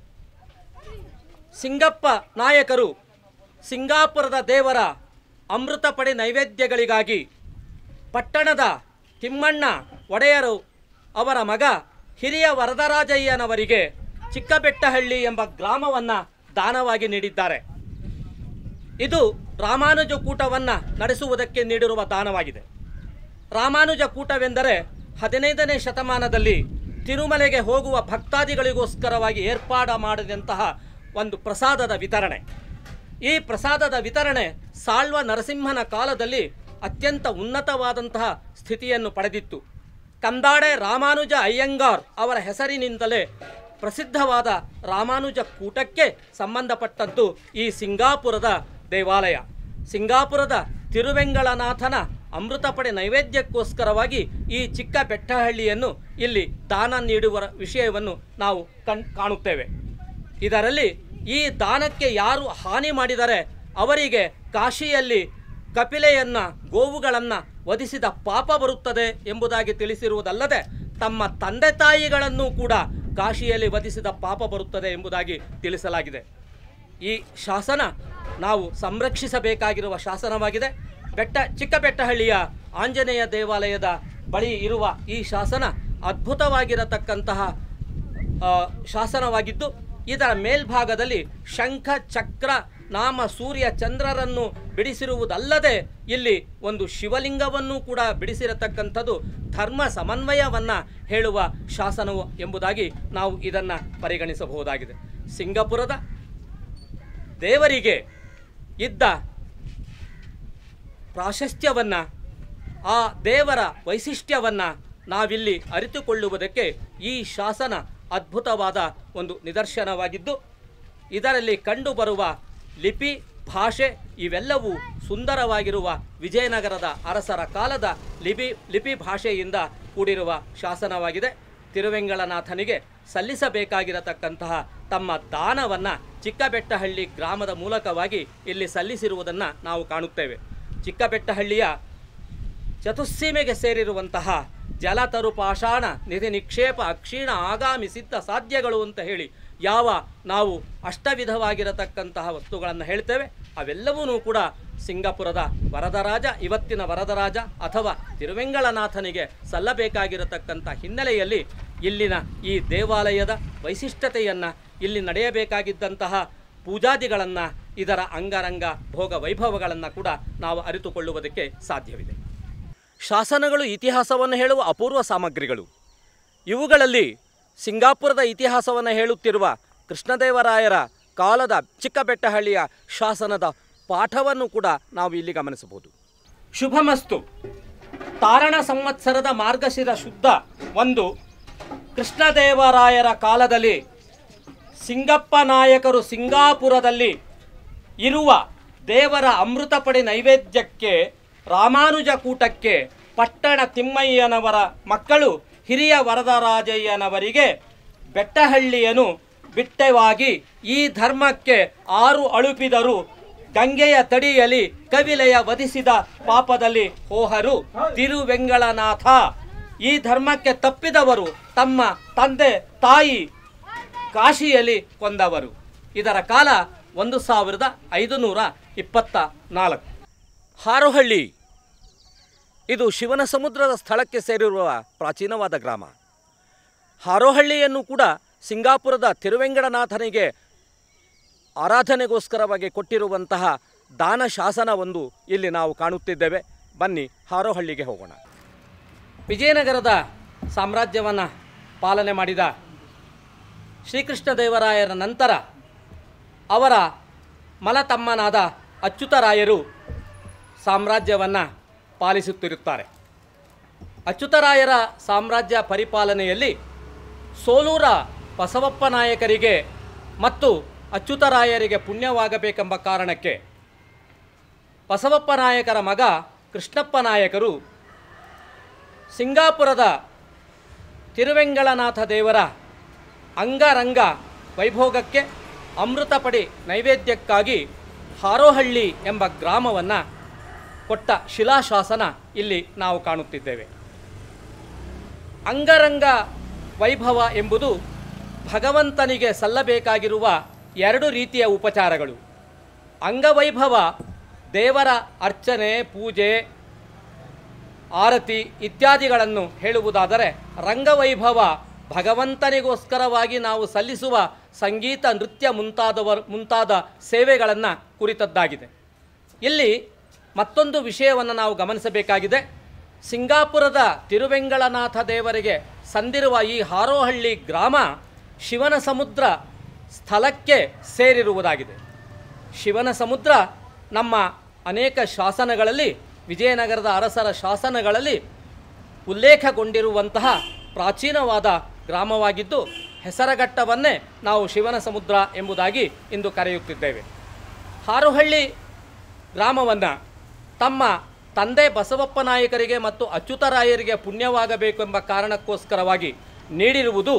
ಸಿಂಗಪ್ಪ ನಾಯಕರು ಸಿಂಗಾಪುರದ ದೇವರ ಅಮೃತ ಪಡೆ ನೈವೇದ್ಯಗಳಿಗಾಗಿ ಪಟ್ಟಣದ ತಿಮ್ಮಣ್ಣ ಒಡೆಯರು ಅವರ ಮಗ ಹಿರಿಯ ವರದರಾಜಯ್ಯನವರಿಗೆ ಚಿಕ್ಕಬೆಟ್ಟಹಳ್ಳಿ ಎಂಬ ಗ್ರಾಮವನ್ನು ದಾನವಾಗಿ ನೀಡಿದ್ದಾರೆ ಇದು ರಾಮಾನುಜ ಕೂಟವನ್ನು ನಡೆಸುವುದಕ್ಕೆ ನೀಡಿರುವ ದಾನವಾಗಿದೆ ರಾಮಾನುಜ ಕೂಟವೆಂದರೆ ಹದಿನೈದನೇ ಶತಮಾನದಲ್ಲಿ ತಿರುಮಲೆಗೆ ಹೋಗುವ ಭಕ್ತಾದಿಗಳಿಗೋಸ್ಕರವಾಗಿ ಏರ್ಪಾಡು ಮಾಡಿದಂತಹ ಒಂದು ಪ್ರಸಾದದ ವಿತರಣೆ ಈ ಪ್ರಸಾದದ ವಿತರಣೆ ಸಾಳ್ವ ನರಸಿಂಹನ ಕಾಲದಲ್ಲಿ ಅತ್ಯಂತ ಉನ್ನತವಾದಂತಹ ಸ್ಥಿತಿಯನ್ನು ಪಡೆದಿತ್ತು ಕಂದಾಡೆ ರಾಮಾನುಜ ಅಯ್ಯಂಗಾರ್ ಅವರ ಹೆಸರಿನಿಂದಲೇ ಪ್ರಸಿದ್ಧವಾದ ರಾಮಾನುಜ ಕೂಟಕ್ಕೆ ಸಂಬಂಧಪಟ್ಟದ್ದು ಈ ಸಿಂಗಾಪುರದ ದೇವಾಲಯ ಸಿಂಗಾಪುರದ ತಿರುವೆಂಗಳನಾಥನ ಅಮೃತಪಡೆ ನೈವೇದ್ಯಕ್ಕೋಸ್ಕರವಾಗಿ ಈ ಚಿಕ್ಕ ಬೆಟ್ಟಹಳ್ಳಿಯನ್ನು ಇಲ್ಲಿ ದಾನ ನೀಡುವ ವಿಷಯವನ್ನು ನಾವು ಕಣ್ ಕಾಣುತ್ತೇವೆ ಇದರಲ್ಲಿ ಈ ದಾನಕ್ಕೆ ಯಾರು ಹಾನಿ ಮಾಡಿದರೆ ಅವರಿಗೆ ಕಾಶಿಯಲ್ಲಿ ಕಪಿಲೆಯನ್ನ ಗೋವುಗಳನ್ನು ವಧಿಸಿದ ಪಾಪ ಬರುತ್ತದೆ ಎಂಬುದಾಗಿ ತಿಳಿಸಿರುವುದಲ್ಲದೆ ತಮ್ಮ ತಂದೆ ತಾಯಿಗಳನ್ನು ಕೂಡ ಕಾಶಿಯಲ್ಲಿ ವಧಿಸಿದ ಪಾಪ ಬರುತ್ತದೆ ಎಂಬುದಾಗಿ ತಿಳಿಸಲಾಗಿದೆ ಈ ಶಾಸನ ನಾವು ಸಂರಕ್ಷಿಸಬೇಕಾಗಿರುವ ಶಾಸನವಾಗಿದೆ ಬೆಟ್ಟ ಚಿಕ್ಕಬೆಟ್ಟಹಳ್ಳಿಯ ಆಂಜನೇಯ ದೇವಾಲಯದ ಬಳಿ ಇರುವ ಈ ಶಾಸನ ಅದ್ಭುತವಾಗಿರತಕ್ಕಂತಹ ಆ, ಶಾಸನವಾಗಿದ್ದು ಇದರ ಮೇಲ್ಭಾಗದಲ್ಲಿ ಶಂಖ ಚಕ್ರ ನಾಮ ಸೂರ್ಯ ಚಂದ್ರರನ್ನು ಬಿಡಿಸಿರುವುದಲ್ಲದೆ ಇಲ್ಲಿ ಒಂದು ಶಿವಲಿಂಗವನ್ನು ಕೂಡ ಬಿಡಿಸಿರತಕ್ಕಂಥದ್ದು ಧರ್ಮ ಸಮನ್ವಯವನ್ನು ಹೇಳುವ ಶಾಸನವು ಎಂಬುದಾಗಿ ನಾವು ಇದನ್ನು ಪರಿಗಣಿಸಬಹುದಾಗಿದೆ ಸಿಂಗಪುರದ ದೇವರಿಗೆ ಇದ್ದ ಪ್ರಾಶಸ್ತ್ಯವನ್ನು ಆ ದೇವರ ವೈಶಿಷ್ಟ್ಯವನ್ನು ನಾವಿಲ್ಲಿ ಅರಿತುಕೊಳ್ಳುವುದಕ್ಕೆ ಈ ಶಾಸನ ಅದ್ಭುತವಾದ ಒಂದು ನಿದರ್ಶನವಾಗಿದ್ದು ಇದರಲ್ಲಿ ಕಂಡುಬರುವ ಲಿಪಿ ಭಾಷೆ ಇವೆಲ್ಲವೂ ಸುಂದರವಾಗಿರುವ ವಿಜಯನಗರದ ಅರಸರ ಕಾಲದ ಲಿಪಿ ಲಿಪಿ ಭಾಷೆಯಿಂದ ಕೂಡಿರುವ ಶಾಸನವಾಗಿದೆ ತಿರುವೆಂಗಳನಾಥನಿಗೆ ಸಲ್ಲಿಸಬೇಕಾಗಿರತಕ್ಕಂತಹ ತಮ್ಮ ದಾನವನ್ನು ಚಿಕ್ಕಬೆಟ್ಟಹಳ್ಳಿ ಗ್ರಾಮದ ಮೂಲಕವಾಗಿ ಇಲ್ಲಿ ಸಲ್ಲಿಸಿರುವುದನ್ನು ನಾವು ಕಾಣುತ್ತೇವೆ ಚಿಕ್ಕಬೆಟ್ಟಹಳ್ಳಿಯ ಚತುಸ್ಸೀಮೆಗೆ ಸೇರಿರುವಂತಹ ಜಲತರು ಪಾಷಾಣ ನಿಧಿ ನಿಕ್ಷೇಪ ಅಕ್ಷೀಣ ಆಗಾಮಿ ಸಿದ್ಧ ಸಾಧ್ಯಗಳು ಅಂತ ಹೇಳಿ ಯಾವ ನಾವು ಅಷ್ಟವಿಧವಾಗಿರತಕ್ಕಂತಹ ವಸ್ತುಗಳನ್ನು ಹೇಳ್ತೇವೆ ಅವೆಲ್ಲವೂ ಕೂಡ ಸಿಂಗಾಪುರದ ವರದರಾಜ ಇವತ್ತಿನ ವರದರಾಜ ಅಥವಾ ತಿರುವೆಂಗಳನಾಥನಿಗೆ ಸಲ್ಲಬೇಕಾಗಿರತಕ್ಕಂಥ ಹಿನ್ನೆಲೆಯಲ್ಲಿ ಇಲ್ಲಿನ ಈ ದೇವಾಲಯದ ವೈಶಿಷ್ಟ್ಯತೆಯನ್ನು ಇಲ್ಲಿ ನಡೆಯಬೇಕಾಗಿದ್ದಂತಹ ಪೂಜಾದಿಗಳನ್ನು ಇದರ ಅಂಗರಂಗ ಭೋಗ ವೈಭವಗಳನ್ನು ಕೂಡ ನಾವು ಅರಿತುಕೊಳ್ಳುವುದಕ್ಕೆ ಸಾಧ್ಯವಿದೆ ಶಾಸನಗಳು ಇತಿಹಾಸವನ್ನು ಹೇಳುವ ಅಪೂರ್ವ ಸಾಮಗ್ರಿಗಳು ಇವುಗಳಲ್ಲಿ ಸಿಂಗಾಪುರದ ಇತಿಹಾಸವನ್ನು ಹೇಳುತ್ತಿರುವ ಕೃಷ್ಣದೇವರಾಯರ ಕಾಲದ ಚಿಕ್ಕಬೆಟ್ಟಹಳ್ಳಿಯ ಶಾಸನದ ಪಾಠವನ್ನು ಕೂಡ ನಾವು ಇಲ್ಲಿ ಗಮನಿಸಬಹುದು ಶುಭಮಸ್ತು ತಾರಣ ಸಂವತ್ಸರದ ಮಾರ್ಗಶಿರ ಶುದ್ಧ ಒಂದು ಕೃಷ್ಣದೇವರಾಯರ ಕಾಲದಲ್ಲಿ ಸಿಂಗಪ್ಪ ನಾಯಕರು ಸಿಂಗಾಪುರದಲ್ಲಿ ಇರುವ ದೇವರ ಅಮೃತಪಡಿ ನೈವೇದ್ಯಕ್ಕೆ ರಾಮಾನುಜ ಕೂಟಕ್ಕೆ ಪಟ್ಟಣ ತಿಮ್ಮಯ್ಯನವರ ಮಕ್ಕಳು ಹಿರಿಯ ವರದರಾಜಯ್ಯನವರಿಗೆ ಬೆಟ್ಟಹಳ್ಳಿಯನು ಬಿಟ್ಟವಾಗಿ ಈ ಧರ್ಮಕ್ಕೆ ಆರು ಅಳುಪಿದರು ಗಂಗೆಯ ತಡಿಯಲಿ ಕವಿಲೆಯ ವಧಿಸಿದ ಪಾಪದಲ್ಲಿ ಹೋಹರು ತಿರುವೆಂಗಳನಾಥ ಈ ಧರ್ಮಕ್ಕೆ ತಪ್ಪಿದವರು ತಮ್ಮ ತಂದೆ ತಾಯಿ ಕಾಶಿಯಲ್ಲಿ ಕೊಂದವರು ಇದರ ಕಾಲ ಒಂದು ಸಾವಿರದ ಐದುನೂರ ಇಪ್ಪತ್ತ ನಾಲ್ಕು ಹಾರೋಹಳ್ಳಿ ಇದು ಶಿವನ ಸಮುದ್ರದ ಸ್ಥಳಕ್ಕೆ ಸೇರಿರುವ ಪ್ರಾಚೀನವಾದ ಗ್ರಾಮ ಹಾರೋಹಳ್ಳಿಯನ್ನು ಕೂಡ ಸಿಂಗಾಪುರದ ತಿರುವೆಂಗಡನಾಥನಿಗೆ ಆರಾಧನೆಗೋಸ್ಕರವಾಗಿ ಕೊಟ್ಟಿರುವಂತಹ ದಾನ ಶಾಸನ ಒಂದು ಇಲ್ಲಿ ನಾವು ಕಾಣುತ್ತಿದ್ದೇವೆ ಬನ್ನಿ ಹಾರೋಹಳ್ಳಿಗೆ ಹೋಗೋಣ ವಿಜಯನಗರದ ಸಾಮ್ರಾಜ್ಯವನ್ನು ಪಾಲನೆ ಮಾಡಿದ ಶ್ರೀಕೃಷ್ಣದೇವರಾಯರ ನಂತರ ಅವರ ಮಲತಮ್ಮನಾದ ಅಚ್ಯುತರಾಯರು ಸಾಮ್ರಾಜ್ಯವನ್ನು ಪಾಲಿಸುತ್ತಿರುತ್ತಾರೆ ಅಚ್ಯುತರಾಯರ ಸಾಮ್ರಾಜ್ಯ ಪರಿಪಾಲನೆಯಲ್ಲಿ ಸೋಲೂರ ಬಸವಪ್ಪ ನಾಯಕರಿಗೆ ಮತ್ತು ಅಚ್ಯುತರಾಯರಿಗೆ ಪುಣ್ಯವಾಗಬೇಕೆಂಬ ಕಾರಣಕ್ಕೆ ಬಸವಪ್ಪ ನಾಯಕರ ಮಗ ಕೃಷ್ಣಪ್ಪ ನಾಯಕರು ಸಿಂಗಾಪುರದ ತಿರುವೆಂಗಳನಾಥ ದೇವರ ಅಂಗರಂಗ ವೈಭೋಗಕ್ಕೆ ಅಮೃತಪಡಿ ನೈವೇದ್ಯಕ್ಕಾಗಿ ಹಾರೋಹಳ್ಳಿ ಎಂಬ ಗ್ರಾಮವನ್ನು ಕೊಟ್ಟ ಶಿಲಾಶಾಸನ ಇಲ್ಲಿ ನಾವು ಕಾಣುತ್ತಿದ್ದೇವೆ ಅಂಗರಂಗ ವೈಭವ ಎಂಬುದು ಭಗವಂತನಿಗೆ ಸಲ್ಲಬೇಕಾಗಿರುವ ಎರಡು ರೀತಿಯ ಉಪಚಾರಗಳು ಅಂಗವೈಭವ ದೇವರ ಅರ್ಚನೆ ಪೂಜೆ ಆರತಿ ಇತ್ಯಾದಿಗಳನ್ನು ಹೇಳುವುದಾದರೆ ರಂಗವೈಭವ ಭಗವಂತನಿಗೋಸ್ಕರವಾಗಿ ನಾವು ಸಲ್ಲಿಸುವ ಸಂಗೀತ ನೃತ್ಯ ಮುಂತಾದವರ್ ಮುಂತಾದ ಸೇವೆಗಳನ್ನು ಕುರಿತದ್ದಾಗಿದೆ ಇಲ್ಲಿ ಮತ್ತೊಂದು ವಿಷಯವನ್ನು ನಾವು ಗಮನಿಸಬೇಕಾಗಿದೆ ಸಿಂಗಾಪುರದ ತಿರುವೆಂಗಳನಾಥ ದೇವರಿಗೆ ಸಂದಿರುವ ಈ ಹಾರೋಹಳ್ಳಿ ಗ್ರಾಮ ಶಿವನ ಸಮುದ್ರ ಸ್ಥಳಕ್ಕೆ ಸೇರಿರುವುದಾಗಿದೆ ಶಿವನ ಸಮುದ್ರ ನಮ್ಮ ಅನೇಕ ಶಾಸನಗಳಲ್ಲಿ ವಿಜಯನಗರದ ಅರಸರ ಶಾಸನಗಳಲ್ಲಿ ಉಲ್ಲೇಖಗೊಂಡಿರುವಂತಹ ಪ್ರಾಚೀನವಾದ ಗ್ರಾಮವಾಗಿದ್ದು ಹೆಸರಘಟ್ಟವನ್ನೇ ನಾವು ಶಿವನ ಸಮುದ್ರ ಎಂಬುದಾಗಿ ಇಂದು ಕರೆಯುತ್ತಿದ್ದೇವೆ ಹಾರುಹಳ್ಳಿ ಗ್ರಾಮವನ್ನು ತಮ್ಮ ತಂದೆ ಬಸವಪ್ಪ ನಾಯಕರಿಗೆ ಮತ್ತು ಅಚ್ಯುತರಾಯರಿಗೆ ಪುಣ್ಯವಾಗಬೇಕೆಂಬ ಕಾರಣಕ್ಕೋಸ್ಕರವಾಗಿ ನೀಡಿರುವುದು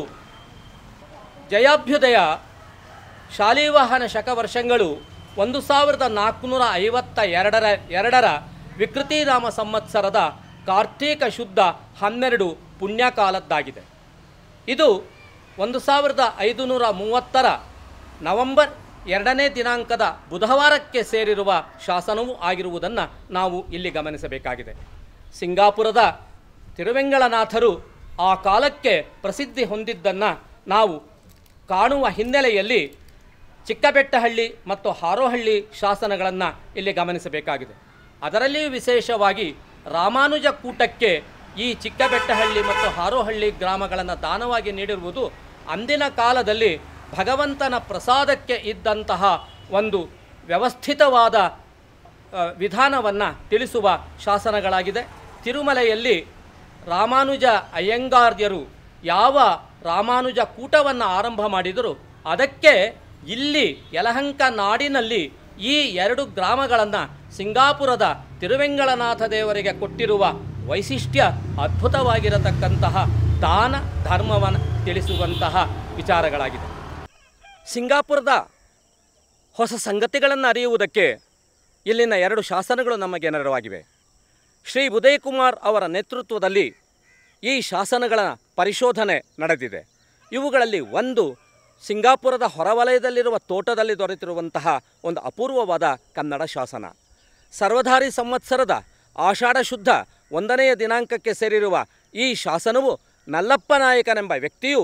ಜಯಾಭ್ಯುದಯ ಶಾಲಿವಾಹನ ಶಕವರ್ಷಗಳು ಒಂದು ಸಾವಿರದ ನಾಲ್ಕುನೂರ ಐವತ್ತ ಎರಡರ ಎರಡರ ವಿಕೃತಿನಾಮ ಸಂವತ್ಸರದ ಕಾರ್ತೀಕ ಶುದ್ಧ ಹನ್ನೆರಡು ಪುಣ್ಯಕಾಲದ್ದಾಗಿದೆ ಇದು ಒಂದು ಸಾವಿರದ ಐದುನೂರ ಮೂವತ್ತರ ನವೆಂಬರ್ ಎರಡನೇ ದಿನಾಂಕದ ಬುಧವಾರಕ್ಕೆ ಸೇರಿರುವ ಶಾಸನವೂ ಆಗಿರುವುದನ್ನು ನಾವು ಇಲ್ಲಿ ಗಮನಿಸಬೇಕಾಗಿದೆ ಸಿಂಗಾಪುರದ ತಿರುವೆಂಗಳನಾಥರು ಆ ಕಾಲಕ್ಕೆ ಪ್ರಸಿದ್ಧಿ ಹೊಂದಿದ್ದನ್ನು ನಾವು ಕಾಣುವ ಹಿನ್ನೆಲೆಯಲ್ಲಿ ಚಿಕ್ಕಬೆಟ್ಟಹಳ್ಳಿ ಮತ್ತು ಹಾರೋಹಳ್ಳಿ ಶಾಸನಗಳನ್ನು ಇಲ್ಲಿ ಗಮನಿಸಬೇಕಾಗಿದೆ ಅದರಲ್ಲಿಯೂ ವಿಶೇಷವಾಗಿ ರಾಮಾನುಜ ಕೂಟಕ್ಕೆ ಈ ಚಿಕ್ಕಬೆಟ್ಟಹಳ್ಳಿ ಮತ್ತು ಹಾರೋಹಳ್ಳಿ ಗ್ರಾಮಗಳನ್ನು ದಾನವಾಗಿ ನೀಡಿರುವುದು ಅಂದಿನ ಕಾಲದಲ್ಲಿ ಭಗವಂತನ ಪ್ರಸಾದಕ್ಕೆ ಇದ್ದಂತಹ ಒಂದು ವ್ಯವಸ್ಥಿತವಾದ ವಿಧಾನವನ್ನು ತಿಳಿಸುವ ಶಾಸನಗಳಾಗಿದೆ ತಿರುಮಲೆಯಲ್ಲಿ ರಾಮಾನುಜ ಅಯ್ಯಂಗಾರ್ಯರು ಯಾವ ರಾಮಾನುಜ ಕೂಟವನ್ನು ಆರಂಭ ಮಾಡಿದರು ಅದಕ್ಕೆ ಇಲ್ಲಿ ಯಲಹಂಕ ನಾಡಿನಲ್ಲಿ ಈ ಎರಡು ಗ್ರಾಮಗಳನ್ನು ಸಿಂಗಾಪುರದ ತಿರುವೆಂಗಳನಾಥ ದೇವರಿಗೆ ಕೊಟ್ಟಿರುವ ವೈಶಿಷ್ಟ್ಯ ಅದ್ಭುತವಾಗಿರತಕ್ಕಂತಹ ದಾನ ಧರ್ಮವನ್ನು ತಿಳಿಸುವಂತಹ ವಿಚಾರಗಳಾಗಿದೆ ಸಿಂಗಾಪುರದ ಹೊಸ ಸಂಗತಿಗಳನ್ನು ಅರಿಯುವುದಕ್ಕೆ ಇಲ್ಲಿನ ಎರಡು ಶಾಸನಗಳು ನಮಗೆ ನೆರವಾಗಿವೆ ಶ್ರೀ ಉದಯಕುಮಾರ್ ಅವರ ನೇತೃತ್ವದಲ್ಲಿ ಈ ಶಾಸನಗಳ ಪರಿಶೋಧನೆ ನಡೆದಿದೆ ಇವುಗಳಲ್ಲಿ ಒಂದು ಸಿಂಗಾಪುರದ ಹೊರವಲಯದಲ್ಲಿರುವ ತೋಟದಲ್ಲಿ ದೊರೆತಿರುವಂತಹ ಒಂದು ಅಪೂರ್ವವಾದ ಕನ್ನಡ ಶಾಸನ ಸರ್ವಧಾರಿ ಸಂವತ್ಸರದ ಆಷಾಢ ಶುದ್ಧ ಒಂದನೆಯ ದಿನಾಂಕಕ್ಕೆ ಸೇರಿರುವ ಈ ಶಾಸನವು ನಲ್ಲಪ್ಪ ನಾಯಕನೆಂಬ ವ್ಯಕ್ತಿಯು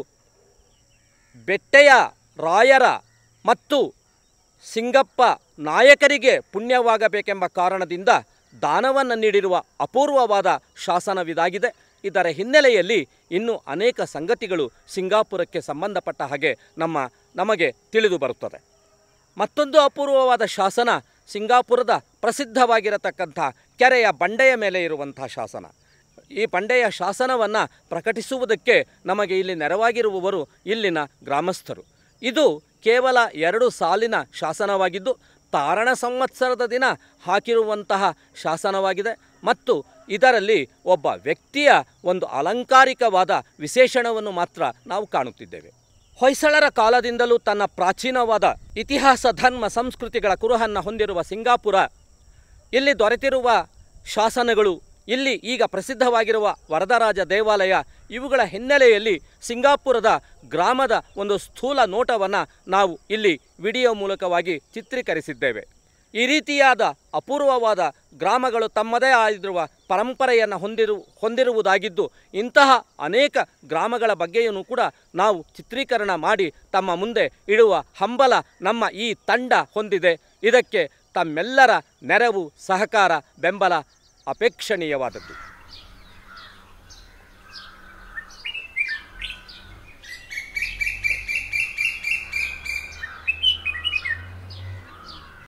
ಬೆಟ್ಟೆಯ ರಾಯರ ಮತ್ತು ಸಿಂಗಪ್ಪ ನಾಯಕರಿಗೆ ಪುಣ್ಯವಾಗಬೇಕೆಂಬ ಕಾರಣದಿಂದ ದಾನವನ್ನು ನೀಡಿರುವ ಅಪೂರ್ವವಾದ ಶಾಸನವಿದಾಗಿದೆ ಇದರ ಹಿನ್ನೆಲೆಯಲ್ಲಿ ಇನ್ನೂ ಅನೇಕ ಸಂಗತಿಗಳು ಸಿಂಗಾಪುರಕ್ಕೆ ಸಂಬಂಧಪಟ್ಟ ಹಾಗೆ ನಮ್ಮ ನಮಗೆ ತಿಳಿದು ಬರುತ್ತದೆ ಮತ್ತೊಂದು ಅಪೂರ್ವವಾದ ಶಾಸನ ಸಿಂಗಾಪುರದ ಪ್ರಸಿದ್ಧವಾಗಿರತಕ್ಕಂಥ ಕೆರೆಯ ಬಂಡೆಯ ಮೇಲೆ ಇರುವಂಥ ಶಾಸನ ಈ ಬಂಡೆಯ ಶಾಸನವನ್ನು ಪ್ರಕಟಿಸುವುದಕ್ಕೆ ನಮಗೆ ಇಲ್ಲಿ ನೆರವಾಗಿರುವವರು ಇಲ್ಲಿನ ಗ್ರಾಮಸ್ಥರು ಇದು ಕೇವಲ ಎರಡು ಸಾಲಿನ ಶಾಸನವಾಗಿದ್ದು ತಾರಣ ಸಂವತ್ಸರದ ದಿನ ಹಾಕಿರುವಂತಹ ಶಾಸನವಾಗಿದೆ ಮತ್ತು ಇದರಲ್ಲಿ ಒಬ್ಬ ವ್ಯಕ್ತಿಯ ಒಂದು ಅಲಂಕಾರಿಕವಾದ ವಿಶೇಷಣವನ್ನು ಮಾತ್ರ ನಾವು ಕಾಣುತ್ತಿದ್ದೇವೆ ಹೊಯ್ಸಳರ ಕಾಲದಿಂದಲೂ ತನ್ನ ಪ್ರಾಚೀನವಾದ ಇತಿಹಾಸ ಧರ್ಮ ಸಂಸ್ಕೃತಿಗಳ ಕುರುಹನ್ನು ಹೊಂದಿರುವ ಸಿಂಗಾಪುರ ಇಲ್ಲಿ ದೊರೆತಿರುವ ಶಾಸನಗಳು ಇಲ್ಲಿ ಈಗ ಪ್ರಸಿದ್ಧವಾಗಿರುವ ವರದರಾಜ ದೇವಾಲಯ ಇವುಗಳ ಹಿನ್ನೆಲೆಯಲ್ಲಿ ಸಿಂಗಾಪುರದ ಗ್ರಾಮದ ಒಂದು ಸ್ಥೂಲ ನೋಟವನ್ನು ನಾವು ಇಲ್ಲಿ ವಿಡಿಯೋ ಮೂಲಕವಾಗಿ ಚಿತ್ರೀಕರಿಸಿದ್ದೇವೆ ಈ ರೀತಿಯಾದ ಅಪೂರ್ವವಾದ ಗ್ರಾಮಗಳು ತಮ್ಮದೇ ಆಗಿರುವ ಪರಂಪರೆಯನ್ನು ಹೊಂದಿರು ಹೊಂದಿರುವುದಾಗಿದ್ದು ಇಂತಹ ಅನೇಕ ಗ್ರಾಮಗಳ ಬಗ್ಗೆಯೂ ಕೂಡ ನಾವು ಚಿತ್ರೀಕರಣ ಮಾಡಿ ತಮ್ಮ ಮುಂದೆ ಇಡುವ ಹಂಬಲ ನಮ್ಮ ಈ ತಂಡ ಹೊಂದಿದೆ ಇದಕ್ಕೆ ತಮ್ಮೆಲ್ಲರ ನೆರವು ಸಹಕಾರ ಬೆಂಬಲ ಅಪೇಕ್ಷಣೀಯವಾದದ್ದು